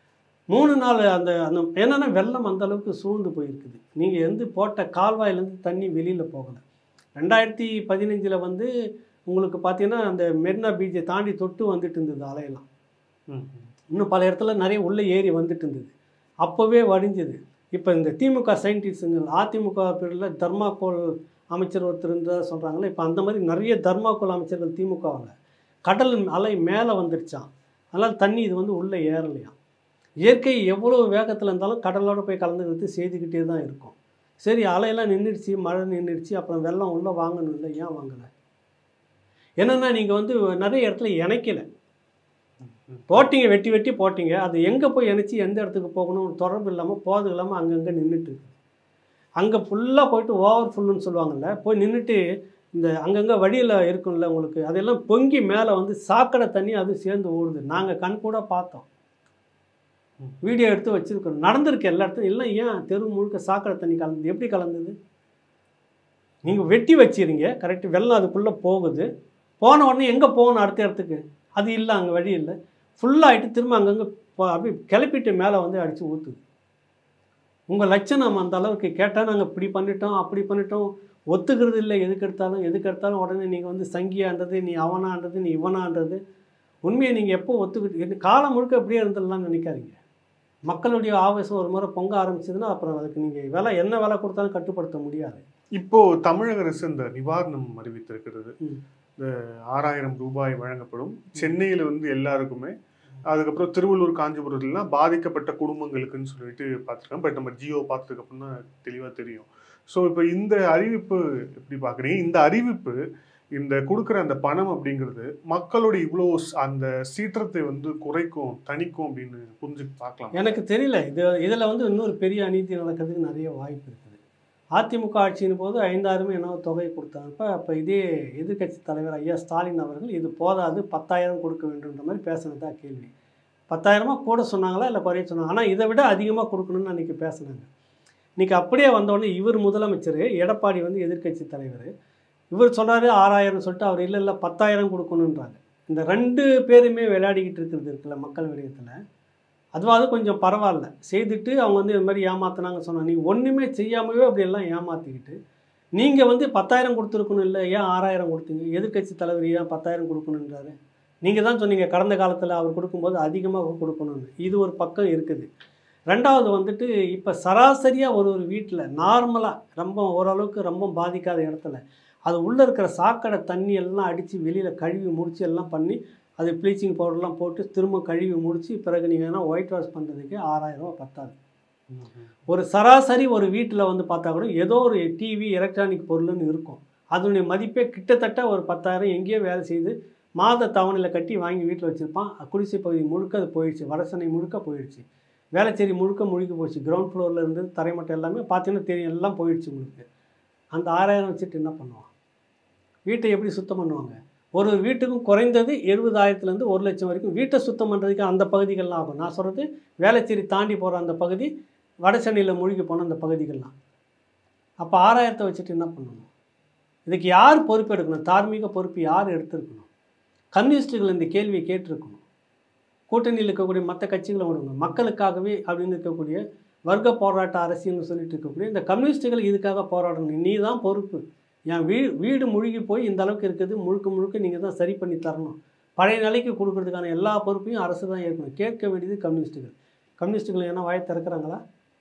மூணு நாள் அந்த அந்த என்னென்னா வெள்ளம் அந்த அளவுக்கு சூழ்ந்து போயிருக்குது நீங்கள் எந்த போட்ட கால்வாயிலேருந்து தண்ணி வெளியில் போகலை ரெண்டாயிரத்தி பதினஞ்சில் வந்து உங்களுக்கு பார்த்தீங்கன்னா அந்த மெரினா பீச்சை தாண்டி தொட்டு வந்துட்டு இருந்தது அலையெல்லாம் ம், ம். இன்னும் பல இடத்துல நிறைய உள்ளே ஏறி வந்துட்டு இருந்தது அப்போவே வடிஞ்சது இப்போ இந்த திமுக சயின்டிஸ்ட்டுங்க அதிமுக பீரியடில் தர்மாக்கோல் அமைச்சர் ஒருத்தர் இருந்தால் சொல்கிறாங்களே இப்போ அந்த மாதிரி நிறைய தர்மாக்கோல் அமைச்சர்கள் திமுகவில் கடல் அலை மேலே வந்துருச்சான் அதனால் தண்ணி இது வந்து உள்ளே ஏறலையாம் இயற்கை எவ்வளோ வேகத்தில் இருந்தாலும் கடலோட போய் கலந்துக்கிறது செய்துக்கிட்டே தான் இருக்கும் சரி அலையெல்லாம் நின்றுடுச்சு மழை நின்றுடுச்சு அப்புறம் வெள்ளம் உள்ளே வாங்கணும் இல்லை ஏன் வாங்கலை என்னென்னா நீங்கள் வந்து நிறைய இடத்துல இணைக்கலை போட்டிங்க வெட்டி வெட்டி போட்டிங்க அது எங்கே போய் இணைச்சி எந்த இடத்துக்கு போகணும் தொடர்பு இல்லாமல் போது இல்லாமல் அங்கங்கே நின்றுட்டு இருக்கு அங்கே ஃபுல்லாக போயிட்டு ஓவர் ஃபுல்லுன்னு சொல்லுவாங்கல்ல போய் நின்றுட்டு இந்த அங்கங்கே வழியில் இருக்கும்ல உங்களுக்கு அதெல்லாம் பொங்கி மேலே வந்து சாக்கடை தண்ணி அது சேர்ந்து ஓடுது நாங்கள் கண் கூட பார்த்தோம் வீடியோ எடுத்து வச்சுருக்கணும் நடந்திருக்கு எல்லா இடத்துலையும் இல்லை ஏன் தெரு முழுக்க சாக்கடை தண்ணி கலந்தது எப்படி கலந்தது நீங்கள் வெட்டி வச்சிருங்க கரெக்ட் வெள்ளம் அதுக்குள்ளே போகுது போன உடனே எங்கே போகணும் அடுத்த இடத்துக்கு அது இல்லை அங்கே வழி இல்லை ஃபுல்லாகிட்டு திரும்ப அங்கங்கே அப்படியே கிளப்பிட்டு மேலே வந்து அடித்து ஊற்றுது உங்கள் லட்சணம் அந்த அளவுக்கு கேட்டால் நாங்கள் இப்படி பண்ணிட்டோம் அப்படி பண்ணிட்டோம் ஒத்துக்கிறது இல்லை எதுக்கு எடுத்தாலும் எதுக்கு எடுத்தாலும் உடனே நீங்கள் வந்து சங்கியான்றது நீ அவனான்றது நீ இவனான்றது உண்மையை நீங்கள் எப்போ ஒத்துக்கிட்டு காலம் முழுக்க அப்படியே இருந்துடலாம்னு நினைக்காதீங்க மக்களுடைய ஆவேசம் ஒரு முறை பொங்க ஆரம்பிச்சதுன்னா அப்புறம் அதுக்கு நீங்கள் விலை என்ன விலை கொடுத்தாலும் கட்டுப்படுத்த முடியாது இப்போ தமிழக அரசு இந்த நிவாரணம் அறிவித்திருக்கிறது ம். இந்த ஆறாயிரம் ரூபாய் வழங்கப்படும் சென்னையில வந்து எல்லாருக்குமே அதுக்கப்புறம் திருவள்ளூர் காஞ்சிபுரத்துலலாம் பாதிக்கப்பட்ட குடும்பங்களுக்குன்னு சொல்லிட்டு பார்த்துருக்கேன் பட் நம்ம ஜியோ பார்த்ததுக்கு அப்புறம் தான் தெளிவாக தெரியும் ஸோ இப்போ இந்த அறிவிப்பு எப்படி பார்க்குறீங்க இந்த அறிவிப்பு இந்த கொடுக்குற அந்த பணம் அப்படிங்கிறது மக்களோட இவ்வளோ ஸ்- அந்த சீற்றத்தை வந்து குறைக்கும் தணிக்கும் அப்படின்னு புரிஞ்சு பார்க்கலாம் எனக்கு தெரியல இது இதில் வந்து இன்னொரு பெரிய அநீதி நடக்கிறதுக்கு நிறைய வாய்ப்பு இருக்குது அதிமுக ஆட்சியின் போது ஐந்தாயிரமே என்ன தொகை கொடுத்தாங்க அப்போ இதே எதிர்க்கட்சி தலைவர் ஐயா ஸ்டாலின் அவர்கள் இது போதாது பத்தாயிரம் கொடுக்க வேண்டும்ன்ற மாதிரி பேசுனது தான் கேள்வி பத்தாயிரமா கூட சொன்னாங்களா இல்லை குறைய சொன்னாங்க ஆனால் இதை விட அதிகமாக கொடுக்கணும்னு அன்றைக்கி பேசுனாங்க இன்றைக்கி அப்படியே வந்தோடனே இவர் முதலமைச்சர் எடப்பாடி வந்து எதிர்க்கட்சி தலைவர் இவர் சொல்கிறாரு ஆறாயிரம் சொல்லிட்டு அவர் இல்லை இல்லை பத்தாயிரம் கொடுக்கணுன்றாங்க இந்த ரெண்டு பேருமே விளையாடிக்கிட்டு இருக்கிறது இருக்குல்ல மக்கள் விடயத்தில் அதுவாவது கொஞ்சம் பரவாயில்ல செய்துட்டு அவங்க வந்து இது மாதிரி ஏமாத்தினாங்க சொன்னாங்க நீங்கள் ஒன்றுமே செய்யாமவே அப்படியெல்லாம் ஏமாற்றிக்கிட்டு நீங்கள் வந்து பத்தாயிரம் கொடுத்துருக்கணும் இல்லை ஏன் ஆறாயிரம் கொடுத்தீங்க எதிர்க்கட்சி தலைவர் ஏன் பத்தாயிரம் கொடுக்கணுன்றாரு நீங்கள் தான் சொன்னீங்க கடந்த காலத்தில் அவர் கொடுக்கும்போது அதிகமாக கொடுக்கணும்னு இது ஒரு பக்கம் இருக்குது ரெண்டாவது வந்துட்டு இப்போ சராசரியாக ஒரு ஒரு வீட்டில் நார்மலாக ரொம்ப ஓரளவுக்கு ரொம்ப பாதிக்காத இடத்துல அது உள்ளே இருக்கிற சாக்கடை தண்ணி எல்லாம் அடித்து வெளியில் கழுவி முடிச்சு எல்லாம் பண்ணி அது ப்ளீச்சிங் பவுடர்லாம் போட்டு திரும்ப கழுவி முடிச்சு பிறகு நீங்கள் வேணால் ஒயிட் வாஷ் பண்ணுறதுக்கு ஆறாயிரரூவா பத்தாது ஒரு சராசரி ஒரு வீட்டில் வந்து பார்த்தா கூட ஏதோ ஒரு டிவி எலக்ட்ரானிக் பொருள்னு இருக்கும் அதனுடைய மதிப்பே கிட்டத்தட்ட ஒரு பத்தாயிரம் எங்கேயோ வேலை செய்து மாத தவணையில் கட்டி வாங்கி வீட்டில் வச்சுருப்பான் குடிசை பகுதி முழுக்க அது போயிடுச்சு வடசென்னை முழுக்க போயிடுச்சு வேளச்சேரி முழுக்க முழுகி போச்சு கிரவுண்ட் ஃப்ளோரில் இருந்து தரைமட்டம் எல்லாமே பார்த்தீங்கன்னா தெரியும் எல்லாம் போயிடுச்சு உங்களுக்கு அந்த ஆறாயிரம் வச்சுட்டு என்ன பண்ணுவான் வீட்டை எப்படி சுத்தம் பண்ணுவாங்க ஒரு ஒரு வீட்டுக்கும் குறைந்தது எழுபதாயிரத்துலேருந்து ஒரு லட்சம் வரைக்கும் வீட்டை சுத்தம் பண்ணுறதுக்கு அந்த பகுதிகள்லாம் ஆகும் நான் சொல்கிறது வேளச்சேரி தாண்டி போகிற அந்த பகுதி வட சென்னையில் மூழ்கி போன அந்த பகுதிகள்லாம் அப்போ ஆறாயிரத்தை வச்சுட்டு என்ன பண்ணணும் இதுக்கு யார் பொறுப்பு எடுக்கணும் தார்மீக பொறுப்பு யார் எடுத்திருக்கணும் கம்யூனிஸ்ட்டுகள் இந்த கேள்வியை கேட்டிருக்கணும் கூட்டணியில் இருக்கக்கூடிய மற்ற கட்சிகளை விடுங்க மக்களுக்காகவே அப்படின்னு இருக்கக்கூடிய வர்க்க போராட்ட அரசியல்னு சொல்லிட்டு இருக்கக்கூடிய இந்த கம்யூனிஸ்ட்டுகள் இதுக்காக போராடணும் நீ தான் பொறுப்பு என் வீ வீடு முழுகி போய் இந்த அளவுக்கு இருக்குது முழுக்க முழுக்க நீங்கள் தான் சரி பண்ணி தரணும் பழைய நிலைக்கு கொடுக்கறதுக்கான எல்லா பொறுப்பையும் அரசு தான் ஏற்கணும் கேட்க வேண்டியது கம்யூனிஸ்ட்டுகள் கம்யூனிஸ்ட்டுகள் என்ன வாயை திறக்கிறாங்களா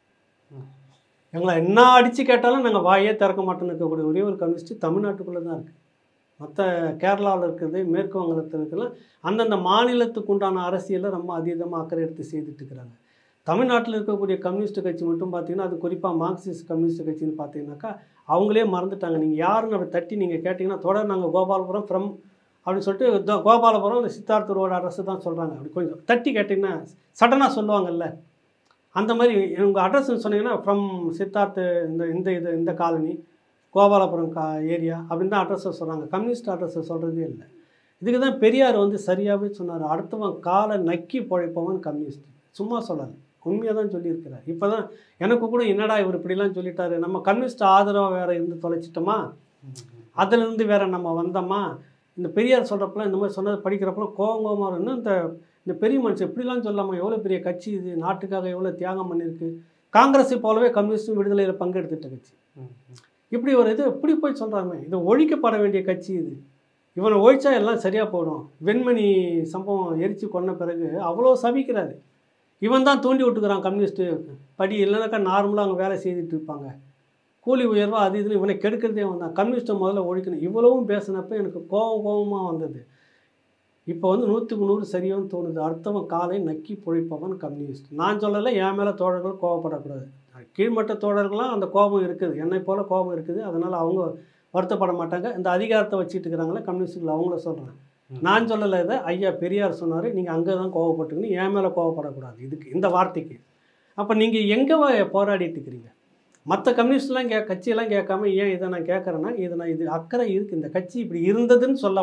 எங்களை என்ன அடித்து கேட்டாலும் நாங்கள் வாயே திறக்க மாட்டோம்னு இருக்கக்கூடிய ஒரே ஒரு கம்யூனிஸ்ட் தமிழ்நாட்டுக்குள்ளே தான் இருக்குது மற்ற கேரளாவில் இருக்கிறது மேற்கு வங்கத்தில் இருக்கலாம் அந்தந்த மாநிலத்துக்கு உண்டான அரசியலில் ரொம்ப அதீதமாக அக்கறை எடுத்து செய்துட்டு இருக்கிறாங்க தமிழ்நாட்டில் இருக்கக்கூடிய கம்யூனிஸ்ட் கட்சி மட்டும் பார்த்தீங்கன்னா அது குறிப்பாக மார்க்சிஸ்ட் கம்யூனிஸ்ட் கட்சின்னு பார்த்தீங்கன்னாக்கா அவங்களே மறந்துட்டாங்க நீங்கள் யாருன்னு அப்படி தட்டி நீங்கள் கேட்டிங்கன்னா தொடர் நாங்கள் கோபாலபுரம் ஃப்ரம் அப்படின்னு சொல்லிட்டு தோ- கோபாலபுரம் இந்த சித்தார்த்த ரோடு அரசு தான் சொல்கிறாங்க அப்படி கொஞ்சம் தட்டி கேட்டிங்கன்னா சடனாக சொல்லுவாங்கல்ல அந்த மாதிரி உங்கள் அட்ரஸ்ன்னு சொன்னீங்கன்னா ஃப்ரம் சித்தார்த்து இந்த இந்த இது இந்த காலனி கோபாலபுரம் கா ஏரியா அப்படின்னு தான் அட்ரஸை சொல்கிறாங்க கம்யூனிஸ்ட் அட்ரஸை சொல்கிறதே இல்லை இதுக்கு தான் பெரியார் வந்து சரியாகவே சொன்னார் அடுத்தவன் காலை நக்கி பிழைப்பவன் கம்யூனிஸ்ட் சும்மா சொல்லலை உண்மையாக தான் சொல்லியிருக்கிறார் இப்போ தான் எனக்கு கூட என்னடா இவர் இப்படிலாம் சொல்லிட்டாரு நம்ம கம்யூனிஸ்ட் ஆதரவாக வேறு இருந்து தொலைச்சிட்டோமா அதிலிருந்து வேற நம்ம வந்தோமா இந்த பெரியார் சொல்கிறப்பலாம் இந்த மாதிரி சொன்னது படிக்கிறப்பலாம் கோவம் கோவமாக வரும். இன்னும் இந்த இந்த பெரிய மனுஷன் இப்படிலாம் சொல்லாமா எவ்வளோ பெரிய கட்சி இது நாட்டுக்காக எவ்வளோ தியாகம் பண்ணியிருக்கு காங்கிரஸை போலவே கம்யூனிஸ்டும் விடுதலையில் பங்கெடுத்துட்ட கட்சி இப்படி ஒரு இது இப்படி போய் சொல்கிறாங்க இது ஒழிக்கப்பட வேண்டிய கட்சி இது இவனை ஒழிச்சா எல்லாம் சரியாக போயிடும் வெண்மணி சம்பவம் எரிச்சு கொன்ன பிறகு அவ்வளோ சபிக்கிறாரு இவன் தான் தூண்டி விட்டுக்கிறான் கம்யூனிஸ்ட்டு படி இல்லைனாக்கா நார்மலாக அவங்க வேலை செய்துட்டு இருப்பாங்க கூலி உயர்வா அது இதுன்னு இவனை கெடுக்கிறதே வந்தான் கம்யூனிஸ்ட்டை முதல்ல ஒழிக்கணும் இவ்வளவும் பேசினப்ப எனக்கு கோபம் கோபமாக வந்தது இப்போ வந்து நூற்றுக்கு நூறு சரியான்னு தோணுது அடுத்தவன் காலை நக்கி பொழிப்பவன் கம்யூனிஸ்ட் நான் சொல்லலை என் மேலே தோழர்கள் கோவப்படக்கூடாது கீழ்மட்ட தோழர்கள்லாம் அந்த கோபம் இருக்குது என்னை போல் கோபம் இருக்குது அதனால் அவங்க வருத்தப்பட மாட்டாங்க இந்த அதிகாரத்தை வச்சுட்டு இருக்கிறாங்களே கம்யூனிஸ்ட்டுகள் அவங்கள சொல்கிறேன் நான் சொல்லலை இதை ஐயா பெரியார் சொன்னார் நீங்கள் அங்கே தான் கோவப்பட்டுக்கணும் என் மேலே கோவப்படக்கூடாது இதுக்கு இந்த வார்த்தைக்கு அப்போ நீங்கள் எங்கே போராடிட்டு இருக்கிறீங்க மற்ற கம்யூனிஸ்ட்லாம் கே கட்சியெல்லாம் கேட்காம ஏன் இதை நான் கேட்குறேன்னா இதை நான் இது அக்கறை இருக்குது இந்த கட்சி இப்படி இருந்ததுன்னு சொல்ல வரேன்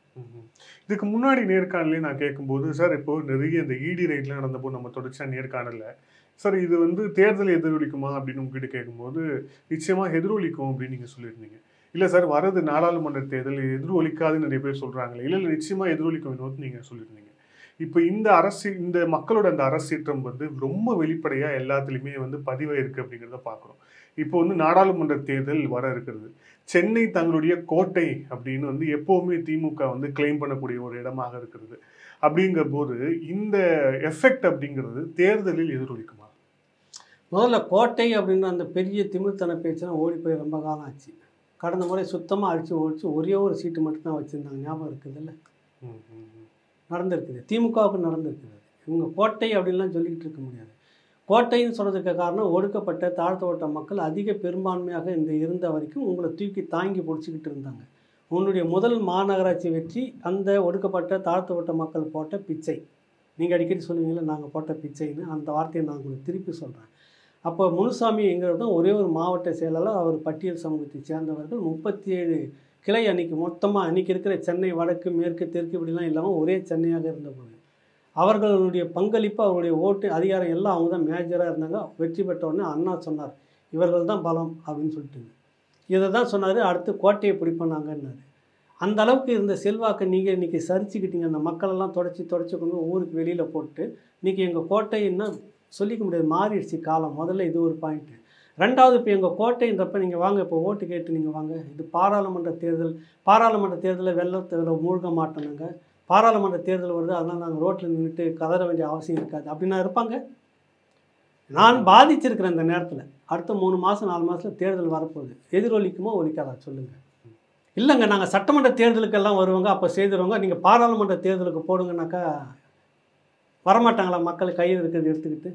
ம்ஹும். இதுக்கு முன்னாடி நேர்காணலே நான் கேட்கும்போது சார் இப்போ நிறைய இந்த இடி ரைட்லாம் நடந்தப்போ நம்ம தொடர்ச்சியா நேர்காணல சார் இது வந்து தேர்தல் எதிரொலிக்குமா அப்படின்னு உங்ககிட்ட கேட்கும்போது நிச்சயமா எதிரொலிக்கும் அப்படின்னு நீங்க சொல்லியிருந்தீங்க இல்ல சார் வரது நாடாளுமன்ற தேர்தல் எதிரொலிக்காதுன்னு நிறைய பேர் சொல்றாங்களே இல்ல இல்ல நிச்சயமா எதிரொலிக்கும் வினோத் நீங்க சொல்லியிருந்தீங்க இப்போ இந்த அரசு இந்த மக்களோட அந்த அரசீற்றம் வந்து ரொம்ப வெளிப்படையா எல்லாத்துலேயுமே வந்து பதிவாயிருக்கு அப்படிங்கிறத பார்க்குறோம் இப்போ வந்து நாடாளுமன்ற தேர்தல் வர இருக்கிறது சென்னை தங்களுடைய கோட்டை அப்படின்னு வந்து எப்பவுமே திமுக வந்து கிளைம் பண்ணக்கூடிய ஒரு இடமாக இருக்கிறது அப்படிங்கிற போது இந்த எஃபெக்ட் அப்படிங்கிறது தேர்தலில் எதிரொலிக்குமா முதல்ல கோட்டை அப்படின்ற அந்த பெரிய திமிர்த்தன பேச்செல்லாம் ஓடி போய் ரொம்ப காலம் ஆச்சு கடந்த முறை சுத்தமாக அடித்து ஓடிச்சு ஒரே ஒரு சீட்டு மட்டும்தான் வச்சுருந்தாங்க ஞாபகம் இருக்குதுல்ல ம், ம், ம். நடந்திருக்குது திமுகவுக்கு நடந்திருக்குது இவங்க கோட்டை அப்படின்லாம் சொல்லிக்கிட்டு இருக்க முடியாது கோட்டைன்னு சொல்கிறதுக்கு காரணம் ஒடுக்கப்பட்ட தாழ்த்தப்பட்ட மக்கள் அதிக பெரும்பான்மையாக இந்த இருந்த வரைக்கும் உங்களை தூக்கி தாங்கி பிடிச்சிக்கிட்டு இருந்தாங்க உன்னுடைய முதல் மாநகராட்சி வெற்றி அந்த ஒடுக்கப்பட்ட தாழ்த்தப்பட்ட மக்கள் போட்ட பிச்சை நீங்கள் அடிக்கடி சொல்லுவீங்களா நாங்கள் போட்ட பிச்சைன்னு அந்த வார்த்தையை நான் உங்களுக்கு திருப்பி சொல்கிறேன் அப்போ முனுசாமிங்கிறது தான் ஒரே ஒரு மாவட்ட செயலாளர் அவர் பட்டியல் சமூகத்தை சேர்ந்தவர்கள் முப்பத்தி ஏழு கிளை அன்னைக்கு மொத்தமாக அன்னைக்கு இருக்கிற சென்னை வடக்கு மேற்கு தெற்கு இப்படிலாம் இல்லாமல் ஒரே சென்னையாக இருந்தபோது அவர்களுடைய பங்களிப்பு அவருடைய ஓட்டு அதிகாரம் எல்லாம் அவங்க தான் மேஜராக இருந்தாங்க வெற்றி பெற்ற உடனே அண்ணா சொன்னார் இவர்கள் தான் பலம் அப்படின்னு சொல்லிட்டு இதை தான் சொன்னார் அடுத்து கோட்டையை பிடிப்பண்ணாங்கன்னாரு அந்த அளவுக்கு இருந்த செல்வாக்கை நீங்கள் இன்றைக்கி சரிச்சுக்கிட்டீங்க அந்த மக்களெல்லாம் தொடச்சி தொடச்சி கொண்டு போய் ஊருக்கு வெளியில் போட்டு இன்றைக்கி எங்கள் கோட்டைன்னா சொல்லிக்க முடியாது மாறிடுச்சு காலம் முதல்ல இது ஒரு பாயிண்ட்டு ரெண்டாவது இப்போ எங்கள் கோட்டைன்றப்ப நீங்கள் வாங்க இப்போ ஓட்டு கேட்டு நீங்கள் வாங்க இது பாராளுமன்ற தேர்தல் பாராளுமன்ற தேர்தலில் வெள்ளத்தில் மூழ்க மாட்டோனுங்க பாராளுமன்ற தேர்தல் வருது அதனால் நாங்கள் ரோட்டில் நின்றுட்டு கதற வேண்டிய அவசியம் இருக்காது அப்படின்னா இருப்பாங்க நான் பாதிச்சிருக்கிறேன் இந்த நேரத்தில் அடுத்த மூணு மாதம் நாலு மாதத்தில் தேர்தல் வரப்போகுது எதிரொலிக்குமோ ஒலிக்காதா சொல்லுங்கள் இல்லைங்க நாங்கள் சட்டமன்ற தேர்தலுக்கெல்லாம் வருவாங்க அப்போ செய்திருவாங்க நீங்கள் பாராளுமன்ற தேர்தலுக்கு போடுங்கனாக்கா வரமாட்டாங்களா மக்கள் கையில் இருக்கிறது எடுத்துக்கிட்டு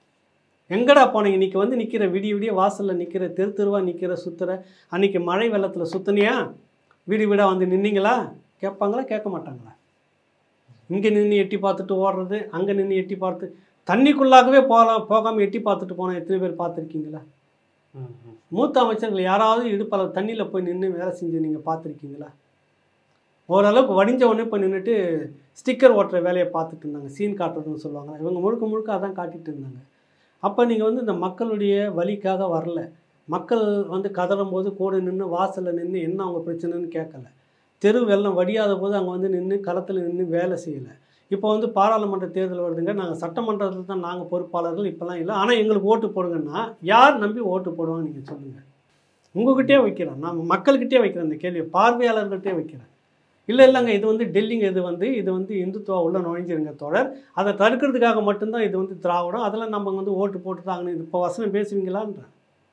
எங்கடா போனீங்க இன்னைக்கு வந்து நிற்கிற விடிய விடிய வாசலில் நிற்கிற தெரு தெருவாக நிற்கிற சுற்றுற அன்னைக்கு மழை வெள்ளத்தில் சுற்றுனியா வீடு வீடாக வந்து நின்னீங்களா கேட்பாங்களா கேட்க மாட்டாங்களா இங்கே நின்று எட்டி பார்த்துட்டு ஓடுறது அங்கே நின்று எட்டி பார்த்து தண்ணிக்குள்ளாகவே போகலாம் போகாமல் எட்டி பார்த்துட்டு போன எத்தனை பேர் பார்த்துருக்கீங்களா ம், ம். மூத்த அமைச்சர்கள் யாராவது இடுப்பளவு தண்ணியில் போய் நின்று வேலை செஞ்சு நீங்கள் பார்த்துருக்கீங்களா ஓரளவுக்கு வடிஞ்ச உடனே போய் நின்றுட்டு ஸ்டிக்கர் ஓட்டுற வேலையை பார்த்துட்டு இருந்தாங்க சீன் காட்டுறதுன்னு சொல்லுவாங்க இவங்க முழுக்க முழுக்க அதான் காட்டிட்டு இருந்தாங்க அப்போ நீங்கள் வந்து இந்த மக்களுடைய வழிக்காக வரல மக்கள் வந்து கதறும் போது கூட நின்று வாசலில் நின்று என்ன அவங்க பிரச்சனைன்னு கேட்கல தெரு வெள்ளம் வடியாத போது அங்கே வந்து நின்று களத்தில் நின்று வேலை செய்யலை இப்போ வந்து பாராளுமன்ற தேர்தல் வருதுங்க நாங்கள் சட்டமன்றத்தில் தான் நாங்கள் பொறுப்பாளர்கள் இப்போலாம் இல்லை ஆனால் எங்களுக்கு ஓட்டு போடுங்கன்னா யார் நம்பி ஓட்டு போடுவாங்க நீங்கள் சொல்லுங்கள் உங்ககிட்டே வைக்கிறேன் நான் மக்கள்கிட்டே வைக்கிறேன் இந்த கேள்வியை பார்வையாளர்கள்ட்டே வைக்கிறேன் இல்லை இல்லைங்க இது வந்து டெல்லிங்க இது வந்து இது வந்து இந்துத்துவா உள்ள நுழைஞ்சிருங்க தொடர் அதை தடுக்கிறதுக்காக மட்டும்தான் இது வந்து திராவிடம் அதெல்லாம் நம்ம வந்து ஓட்டு போட்டு தாங்கன்னு இது இப்போ வசனம் பேசுவீங்களான்றேன்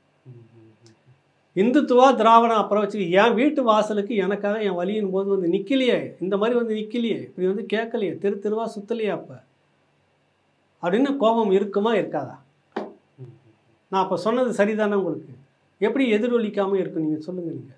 இந்துத்துவா திராவிடம் அப்புறம் வச்சு என் வீட்டு வாசலுக்கு எனக்காக என் வழியின் போது வந்து நிற்கலையே இந்த மாதிரி வந்து நிற்கலையே இப்படி வந்து கேட்கலையே தெரு தெருவா சுத்தலையே அப்போ அப்படின்னு கோபம் இருக்குமா இருக்காதா நான் அப்போ சொன்னது சரிதானே உங்களுக்கு எப்படி எதிரொலிக்காமல் இருக்கும் நீங்கள் சொல்லுங்கள் நீங்கள்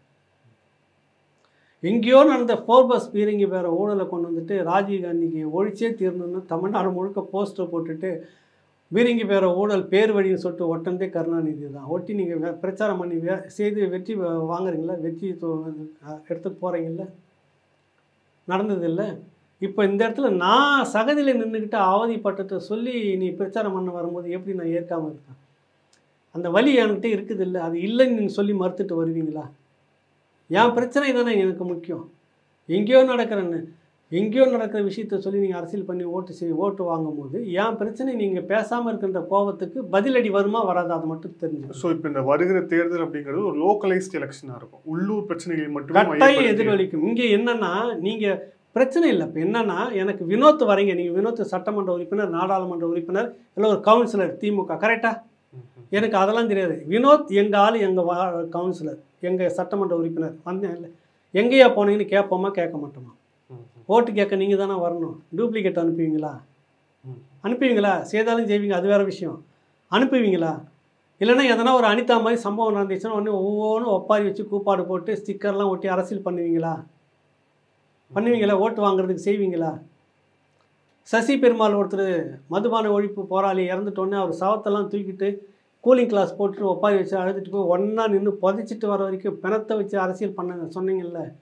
எங்கேயோ நடந்த ஃபோர் பஸ் பீரங்கி வேற ஊழலை கொண்டு வந்துட்டு ராஜீவ் காந்திக்கு ஒழிச்சே தீரணும்னு தமிழ்நாடு முழுக்க போஸ்டர் போட்டுட்டு பீரங்கி பேர ஊழல் பேர் வழின்னு சொல்லிட்டு ஒட்டந்தே கருணாநிதி தான் ஒட்டி நீங்கள் பிரச்சாரம் பண்ணி வே- செய்து வெற்றி வா- வாங்குறீங்களா வெற்றி தோ- அஹ் எடுத்துட்டு போகிறீங்கள நடந்ததில்லை இப்போ இந்த இடத்துல நான் சகதியில் நின்றுக்கிட்டு அவதிப்பட்டதை சொல்லி நீ பிரச்சாரம் பண்ண வரும்போது எப்படி நான் ஏற்காமல் இருக்கேன் அந்த வலி என்கிட்ட இருக்குது இல்லை அது இல்லைன்னு நீங்கள் சொல்லி மறுத்துட்டு வருவீங்களா என் பிரச்சனை தானே எனக்கு முக்கியம் எங்கேயோ நடக்கிறேன்னு எங்கேயோ நடக்கிற விஷயத்த சொல்லி நீங்கள் அரசியல் பண்ணி ஓட்டு செய் ஓட்டு வாங்கும்போது என் பிரச்சனை நீங்கள் பேசாமல் இருக்கின்ற கோபத்துக்கு பதிலடி வருமா வராதா அது மட்டும் தெரிஞ்சு ஸோ இப்போ இந்த வருகிற தேர்தல் அப்படிங்கிறது ஒரு லோக்கலைஸ்ட் எலெக்ஷனாக இருக்கும் உள்ளூர் பிரச்சனைகளை மட்டுமே கட்டாயம் மையப்படுத்தி- எதிரொலிக்கும் இங்கே என்னன்னா நீங்கள் பிரச்சனை இல்லை இப்போ என்னன்னா எனக்கு வினோத் வரீங்க நீங்கள் வினோத் சட்டமன்ற உறுப்பினர் நாடாளுமன்ற உறுப்பினர் இல்லை ஒரு கவுன்சிலர் திமுக கரெக்டா ம், ம். எனக்கு அதெல்லாம் தெரியாது வினோத் எங்கள் ஆள் எங்கள் வா கவுன்சிலர் எங்கள் சட்டமன்ற உறுப்பினர் வந்தேன் இல்லை எங்கேயா போனீங்கன்னு கேட்போமா கேட்க மாட்டோமா ம், ம். ஓட்டு கேட்க நீங்கள் தானே வரணும் டூப்ளிகேட் அனுப்புவீங்களா ம். அனுப்புவீங்களா செய்தாலும் செய்வீங்க அது வேறு விஷயம் அனுப்புவீங்களா இல்லைன்னா எதனா ஒரு அனிதா மாதிரி சம்பவம் நடந்துச்சுன்னா உடனே ஒவ்வொன்றும் ஒப்பாரி வச்சு கூப்பாடு போட்டு ஸ்டிக்கர்லாம் ஒட்டி அரசியல் பண்ணுவீங்களா பண்ணுவீங்களா ஓட்டு வாங்குறதுக்கு செய்வீங்களா சசி பெருமாள் ஒருத்தர் மதுபான ஒழிப்பு போராளி இறந்துட்டோன்னே அவர் சவத்தெல்லாம் தூக்கிட்டு கூலிங் கிளாஸ் போட்டுட்டு ஒப்பாரி வச்சு அழுதுட்டு போய் ஒன்றா நின்று புதைச்சிட்டு வர வரைக்கும் பிணத்தை வச்சு அரசியல் பண்ண சொன்னீங்கல்ல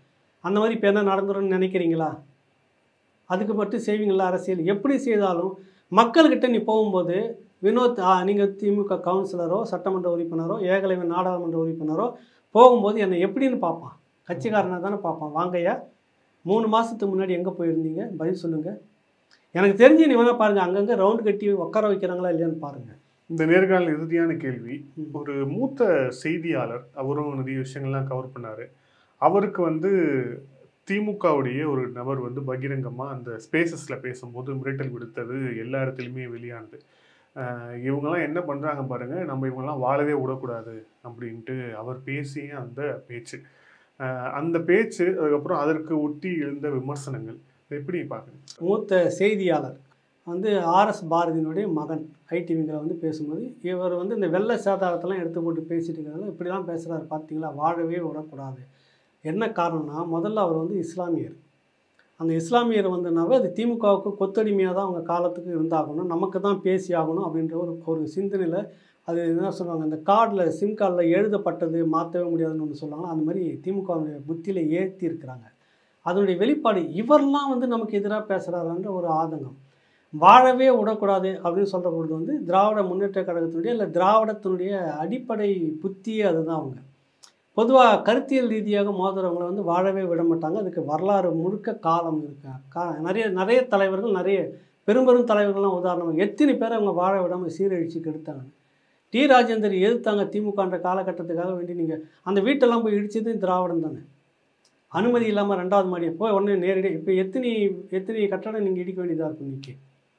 அந்த மாதிரி இப்போ என்ன நடந்துரும்னு நினைக்கிறீங்களா அதுக்கு மட்டும் செய்வீங்களா அரசியல் எப்படி செய்தாலும் மக்கள்கிட்ட நீ போகும்போது வினோத் நீங்கள் திமுக கவுன்சிலரோ சட்டமன்ற உறுப்பினரோ ஏகலைவன் நாடாளுமன்ற உறுப்பினரோ போகும்போது என்னை எப்படின்னு பார்ப்பான் கட்சிக்காரனை தானே பார்ப்பான் வாங்கய்யா மூணு மாதத்துக்கு முன்னாடி எங்கே போயிருந்தீங்க பதில் சொல்லுங்கள் எனக்கு தெரிஞ்சு நீ வேணால் பாருங்கள் அங்கங்கே ரவுண்டு கட்டி உட்கார வைக்கிறாங்களா இல்லையான்னு பாருங்கள் இந்த நேர்காணல் இறுதியான கேள்வி ம். ஒரு மூத்த செய்தியாளர் அவரும் நிறைய விஷயங்கள்லாம் கவர் பண்ணாரு அவருக்கு வந்து திமுகவுடைய ஒரு நபர் வந்து பகிரங்கமா அந்த ஸ்பேசஸ்ல பேசும்போது மிரட்டல் விடுத்தது எல்லா இடத்துலையுமே வெளியானது ஆஹ் இவங்கெல்லாம் என்ன பண்றாங்க பாருங்க நம்ம இவங்கெல்லாம் வாழவே விடக்கூடாது அப்படின்ட்டு அவர் பேசிய அந்த பேச்சு ஆஹ் அந்த பேச்சு அதுக்கப்புறம் அதற்கு ஒட்டி எழுந்த விமர்சனங்கள் இதை எப்படி பார்க்குறீங்க மூத்த செய்தியாளர் வந்து ஆர்எஸ் பாரதியினுடைய மகன் ஐடிவிங்கில் வந்து பேசும்போது இவர் வந்து இந்த வெள்ளை சாதாரத்தெல்லாம் எடுத்து போட்டு பேசிட்டு இருக்கிறதால இப்படிலாம் பேசுகிறாரு பார்த்தீங்களா வாழவே விடக்கூடாது என்ன காரணம்னா முதல்ல அவர் வந்து இஸ்லாமியர் அந்த இஸ்லாமியர் வந்தனாவே அது திமுகவுக்கு கொத்தடிமையாக தான் அவங்க காலத்துக்கு இருந்தாகணும் நமக்கு தான் பேசி ஆகணும் அப்படின்ற ஒரு ஒரு சிந்தனையில் அது என்ன சொல்லுவாங்க அந்த கார்டில் சிம் கார்டில் எழுதப்பட்டது மாற்றவே முடியாதுன்னு ஒன்று சொல்லுவாங்க அந்த மாதிரி திமுகவுடைய புத்தியில் ஏற்றி இருக்கிறாங்க அதனுடைய வெளிப்பாடு இவரெல்லாம் வந்து நமக்கு எதிராக பேசுகிறாருன்ற ஒரு ஆதங்கம் வாழவே விடக்கூடாது அப்படின்னு சொல்கிற பொழுது வந்து திராவிட முன்னேற்ற கழகத்தினுடைய இல்லை திராவிடத்தினுடைய அடிப்படை புத்தியே அதுதான் அவங்க பொதுவாக கருத்தியல் ரீதியாக மோதுறவங்களை வந்து வாழவே விட மாட்டாங்க அதுக்கு வரலாறு முழுக்க காலம் இருக்கு கா நிறைய நிறைய தலைவர்கள் நிறைய பெரும்பெரும் தலைவர்கள்லாம் உதாரணம் எத்தனை பேர் அவங்க வாழ விடாமல் சீரழிச்சு கெடுத்தாங்க டி ராஜேந்தர் எதிர்த்தாங்க திமுகன்ற காலகட்டத்துக்காக வேண்டி நீங்கள் அந்த வீட்டெல்லாம் போய் இடிச்சது திராவிடம் தானே அனுமதி இல்லாமல் ரெண்டாவது மாடியை போய் உடனே நேரடியாக இப்போ எத்தனை எத்தனை கட்டடம் நீங்கள் இடிக்க வேண்டியதாக இருக்கும் இன்னைக்கு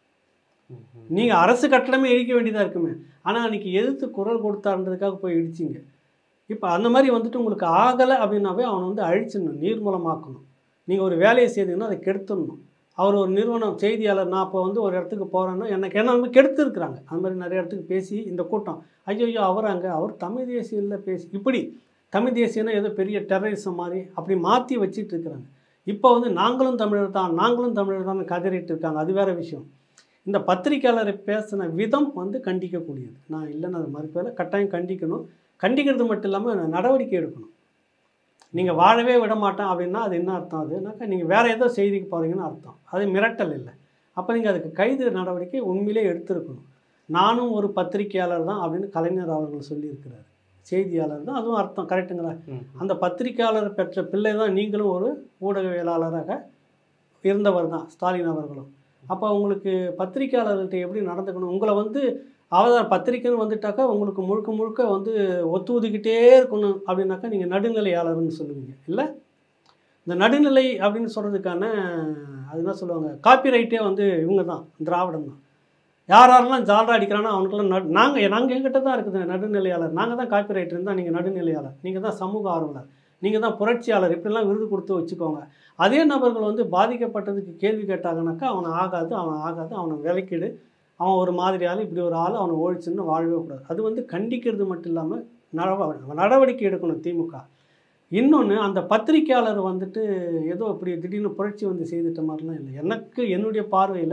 நீங்கள் அரசு கட்டடமே இடிக்க வேண்டியதாக இருக்குமே ஆனால் அன்றைக்கி எதிர்த்து குரல் கொடுத்தான்றதுக்காக போய் இடிச்சிங்க இப்போ அந்த மாதிரி வந்துட்டு உங்களுக்கு ஆகலை அப்படின்னாவே அவனை வந்து அழிச்சிடணும் நீர்மூலமாக்கணும் நீங்கள் ஒரு வேலையை செய்தீங்கன்னா அதை கெடுத்துடணும் அவர் ஒரு நிறுவனம் செய்தியாளர் நான் இப்போ வந்து ஒரு இடத்துக்கு போகிறேன்னா எனக்கு என்ன வந்து கெடுத்துருக்குறாங்க அந்த மாதிரி நிறைய இடத்துக்கு பேசி இந்த கூட்டம் ஐயோ ஐயோ அவர் அங்கே அவர் தமிழ் தேசியில் பேசி இப்படி தமிழ் தேசியம்னா ஏதோ பெரிய டெரரிசம் மாதிரி அப்படி மாற்றி வச்சிட்டு இருக்கிறாங்க இப்போ வந்து நாங்களும் தமிழர் தான் நாங்களும் தமிழர் தான் கதறிட்டு இருக்காங்க அது வேற விஷயம் இந்த பத்திரிக்கையாளரை பேசின விதம் வந்து கண்டிக்கக்கூடியது நான் இல்லைன்னு அது மறுப்பதில் கட்டாயம் கண்டிக்கணும் கண்டிக்கிறது மட்டும் இல்லாமல் நடவடிக்கை எடுக்கணும் நீங்கள் வாழவே விட மாட்டேன் அப்படின்னா அது என்ன அர்த்தம் அதுனாக்கா நீங்கள் வேறு ஏதோ செய்திக்கு போகிறீங்கன்னு அர்த்தம் அது மிரட்டல் இல்லை அப்போ நீங்கள் அதுக்கு கைது நடவடிக்கை உண்மையிலே எடுத்திருக்கணும் நானும் ஒரு பத்திரிக்கையாளர் தான் அப்படின்னு கலைஞர் அவர்கள் சொல்லியிருக்கிறார் செய்தியாளர் தான் அதுவும் அர்த்தம் கரெக்டுங்களா ம். அந்த பத்திரிக்கையாளர் பெற்ற பிள்ளை தான் நீங்களும் ஒரு ஊடகவியலாளராக இருந்தவர் தான் ஸ்டாலின் அவர்களும் அப்போ உங்களுக்கு பத்திரிக்கையாளர்கள்ட்ட எப்படி நடந்துக்கணும் உங்களை வந்து அவதார பத்திரிக்கைன்னு வந்துட்டாக்கா உங்களுக்கு முழுக்க முழுக்க வந்து ஒத்து ஒதுக்கிட்டே இருக்கணும் அப்படின்னாக்கா நீங்கள் நடுநிலையாளர்னு சொல்லுவீங்க இல்லை இந்த நடுநிலை அப்படின்னு சொல்கிறதுக்கான அது என்ன சொல்லுவாங்க காப்பிரைட்டே வந்து இவங்க தான் திராவிடம் தான் யார் யாரெல்லாம் ஜாலரா அடிக்கிறானோ அவனுக்கெல்லாம் நடு நாங்கள் நாங்கள் எங்கிட்ட தான் இருக்குது நடுநிலையாளர் நாங்கள் தான் காப்பிரைட் இருந்தால் நீங்கள் நடுநிலையாளர் நீங்கள் தான் சமூக ஆர்வலர் நீங்கள் தான் புரட்சியாளர் இப்படிலாம் விருது கொடுத்து வச்சுக்கோங்க அதே நபர்கள் வந்து பாதிக்கப்பட்டதுக்கு கேள்வி கேட்டாங்கனாக்கா அவனை ஆகாது அவன் ஆகாது அவனை விலக்கிடு அவன் ஒரு மாதிரி ஆள் இப்படி ஒரு ஆள் அவனை ஒழிச்சுன்னு வாழவே கூடாது அது வந்து கண்டிக்கிறது மட்டும் இல்லாமல் நடவ நடவடிக்கை எடுக்கணும் திமுக இன்னொன்று அந்த பத்திரிக்கையாளர் வந்துட்டு ஏதோ இப்படி திடீர்னு புரட்சி வந்து செய்துட்ட மாதிரிலாம் இல்லை எனக்கு என்னுடைய பார்வையில்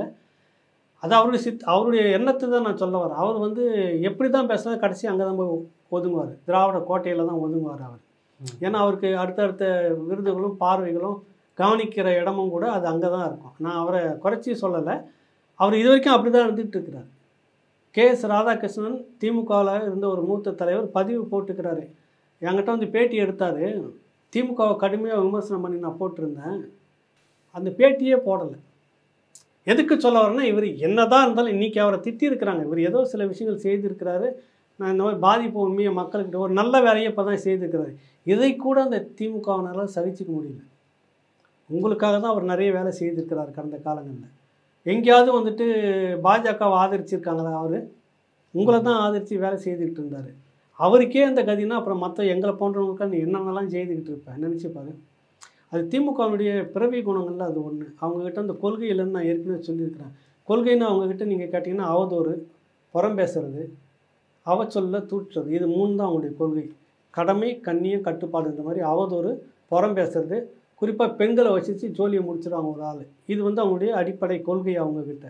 அது அவருடைய சித் அவருடைய எண்ணத்தை தான் நான் சொல்ல வரேன் அவர் வந்து எப்படி தான் பேசினா கடைசி அங்கே தான் போய் ஒதுங்குவார் திராவிட கோட்டையில் தான் ஒதுங்குவார் அவர் ம். ஏன்னா அவருக்கு அடுத்தடுத்த விருதுகளும் பார்வைகளும் கவனிக்கிற இடமும் கூட அது அங்கே தான் இருக்கும் நான் அவரை குறைச்சி சொல்லலை அவர் இது வரைக்கும் அப்படி தான் இருந்துகிட்டு இருக்கிறார் கே எஸ் ராதாகிருஷ்ணன் திமுகவில் இருந்த ஒரு மூத்த தலைவர் பதிவு போட்டுக்கிறாரு என்கிட்ட வந்து பேட்டி எடுத்தார் திமுகவை கடுமையாக விமர்சனம் பண்ணி நான் போட்டிருந்தேன் அந்த பேட்டியே போடலை எதுக்கு சொல்ல வரேன்னா இவர் என்னதான் இருந்தாலும் இன்றைக்கி அவரை திட்டியிருக்கிறாங்க இவர் ஏதோ சில விஷயங்கள் செய்திருக்கிறாரு நான் இந்த மாதிரி பாதிப்பு உண்மையை மக்கள்கிட்ட ஒரு நல்ல வேலையை இப்போ தான் செய்திருக்கிறாரு இதை கூட அந்த திமுகவினரால் சகிச்சிக்க முடியல உங்களுக்காக தான் அவர் நிறைய வேலை செய்திருக்கிறார் கடந்த காலங்களில் எங்கேயாவது வந்துட்டு பாஜகவை ஆதரிச்சிருக்காங்களா அவர் உங்களை தான் ஆதரித்து வேலை செய்துக்கிட்டு இருந்தார் அவருக்கே அந்த கதினா அப்புறம் மற்ற எங்களை போன்றவங்களுக்கு நீ என்னென்னலாம் செய்துக்கிட்டு இருப்பேன் நினச்சி பாரு அது திமுகவுடைய பிறவி குணங்கள்ல அது ஒன்று அவங்கக்கிட்ட அந்த கொள்கை இல்லைன்னு நான் ஏற்கனவே சொல்லியிருக்கிறேன் கொள்கைன்னு அவங்கக்கிட்ட நீங்கள் கேட்டிங்கன்னா அவதூறு புறம் பேசுறது அவச்சொல்ல தூற்றுறது இது மூணு தான் அவங்களுடைய கொள்கை கடமை கண்ணியம் கட்டுப்பாடுன்ற மாதிரி அவதூறு புறம் பேசுறது குறிப்பாக பெண்களை வச்சுச்சு ஜோலியை முடிச்சிடுவாங்க ஒரு ஆள் இது வந்து அவங்களுடைய அடிப்படை கொள்கை அவங்கக்கிட்ட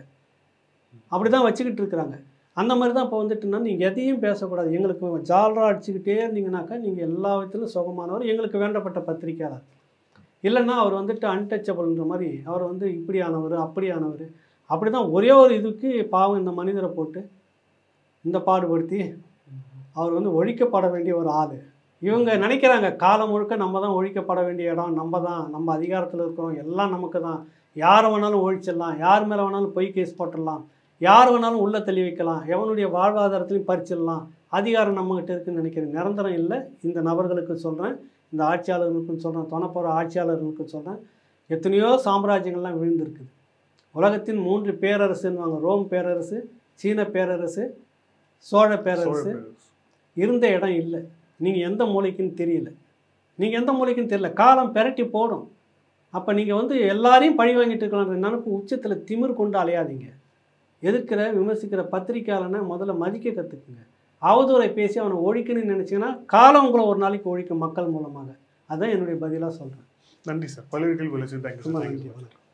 அப்படி தான் வச்சுக்கிட்டு இருக்கிறாங்க அந்த மாதிரி தான் இப்போ வந்துட்டுனா நீங்கள் எதையும் பேசக்கூடாது எங்களுக்கு ஜாலரா அடிச்சுக்கிட்டே இருந்தீங்கன்னாக்கா நீங்கள் எல்லா விதத்திலும் சுகமானவர் எங்களுக்கு வேண்டப்பட்ட பத்திரிக்கையாளர் இல்லைன்னா அவர் வந்துட்டு அன்டச்சபிள்ன்ற மாதிரி அவர் வந்து இப்படியானவர் அப்படியானவர் அப்படி தான் ஒரே ஒரு இதுக்கு பாவம் இந்த மனிதரை போட்டு இந்த பாடுபடுத்தி அவர் வந்து ஒழிக்கப்பட வேண்டிய ஒரு ஆள் இவங்க நினைக்கிறாங்க காலம் முழுக்க நம்ம தான் ஒழிக்கப்பட வேண்டிய இடம் நம்ம தான் நம்ம அதிகாரத்தில் இருக்கிறோம் எல்லாம் நமக்கு தான் யாரை வேணாலும் ஒழிச்சிடலாம் யார் மேலே வேணாலும் பொய் கேஸ் போட்டுடலாம் யார் வேணாலும் உள்ளே தள்ளி வைக்கலாம் எவனுடைய வாழ்வாதாரத்திலையும் பறிச்சிடலாம் அதிகாரம் நம்மகிட்ட இருக்குன்னு நினைக்கிறேன் நிரந்தரம் இல்லை இந்த நபர்களுக்கு சொல்கிறேன் இந்த ஆட்சியாளர்களுக்கும் சொல்கிறேன் தொணப்போகிற ஆட்சியாளர்களுக்கும் சொல்கிறேன் எத்தனையோ சாம்ராஜ்யங்கள்லாம் விழுந்திருக்குது உலகத்தின் மூன்று பேரரசுன்னுவாங்க ரோம் பேரரசு சீன பேரரசு சோழ சோழ பேரரசு பேரரசு. இருந்த இடம் இல்லை நீங்கள் எந்த மூலைக்குன்னு தெரியல நீங்கள் எந்த மூலைக்குன்னு தெரியல காலம் பெரட்டி போடும் அப்போ நீங்கள் வந்து எல்லாரையும் பழி வாங்கிட்டு இருக்கலான்ற நினப்பு உச்சத்தில் திமிர் கொண்டு அலையாதீங்க எதிர்க்கிற விமர்சிக்கிற பத்திரிக்கையாளனை முதல்ல மதிக்க கற்றுக்குங்க அவதூறை பேசி அவனை ஒழிக்கணும்னு நினச்சிங்கன்னா காலம் உங்களை ஒரு நாளைக்கு ஒழிக்கும் மக்கள் மூலமாக அதுதான் என்னுடைய பதிலாக சொல்கிறேன் நன்றி சார் பல்வேறு கேள்வி தேங்க்யூ ரொம்ப சார் நன்றி வணக்கம்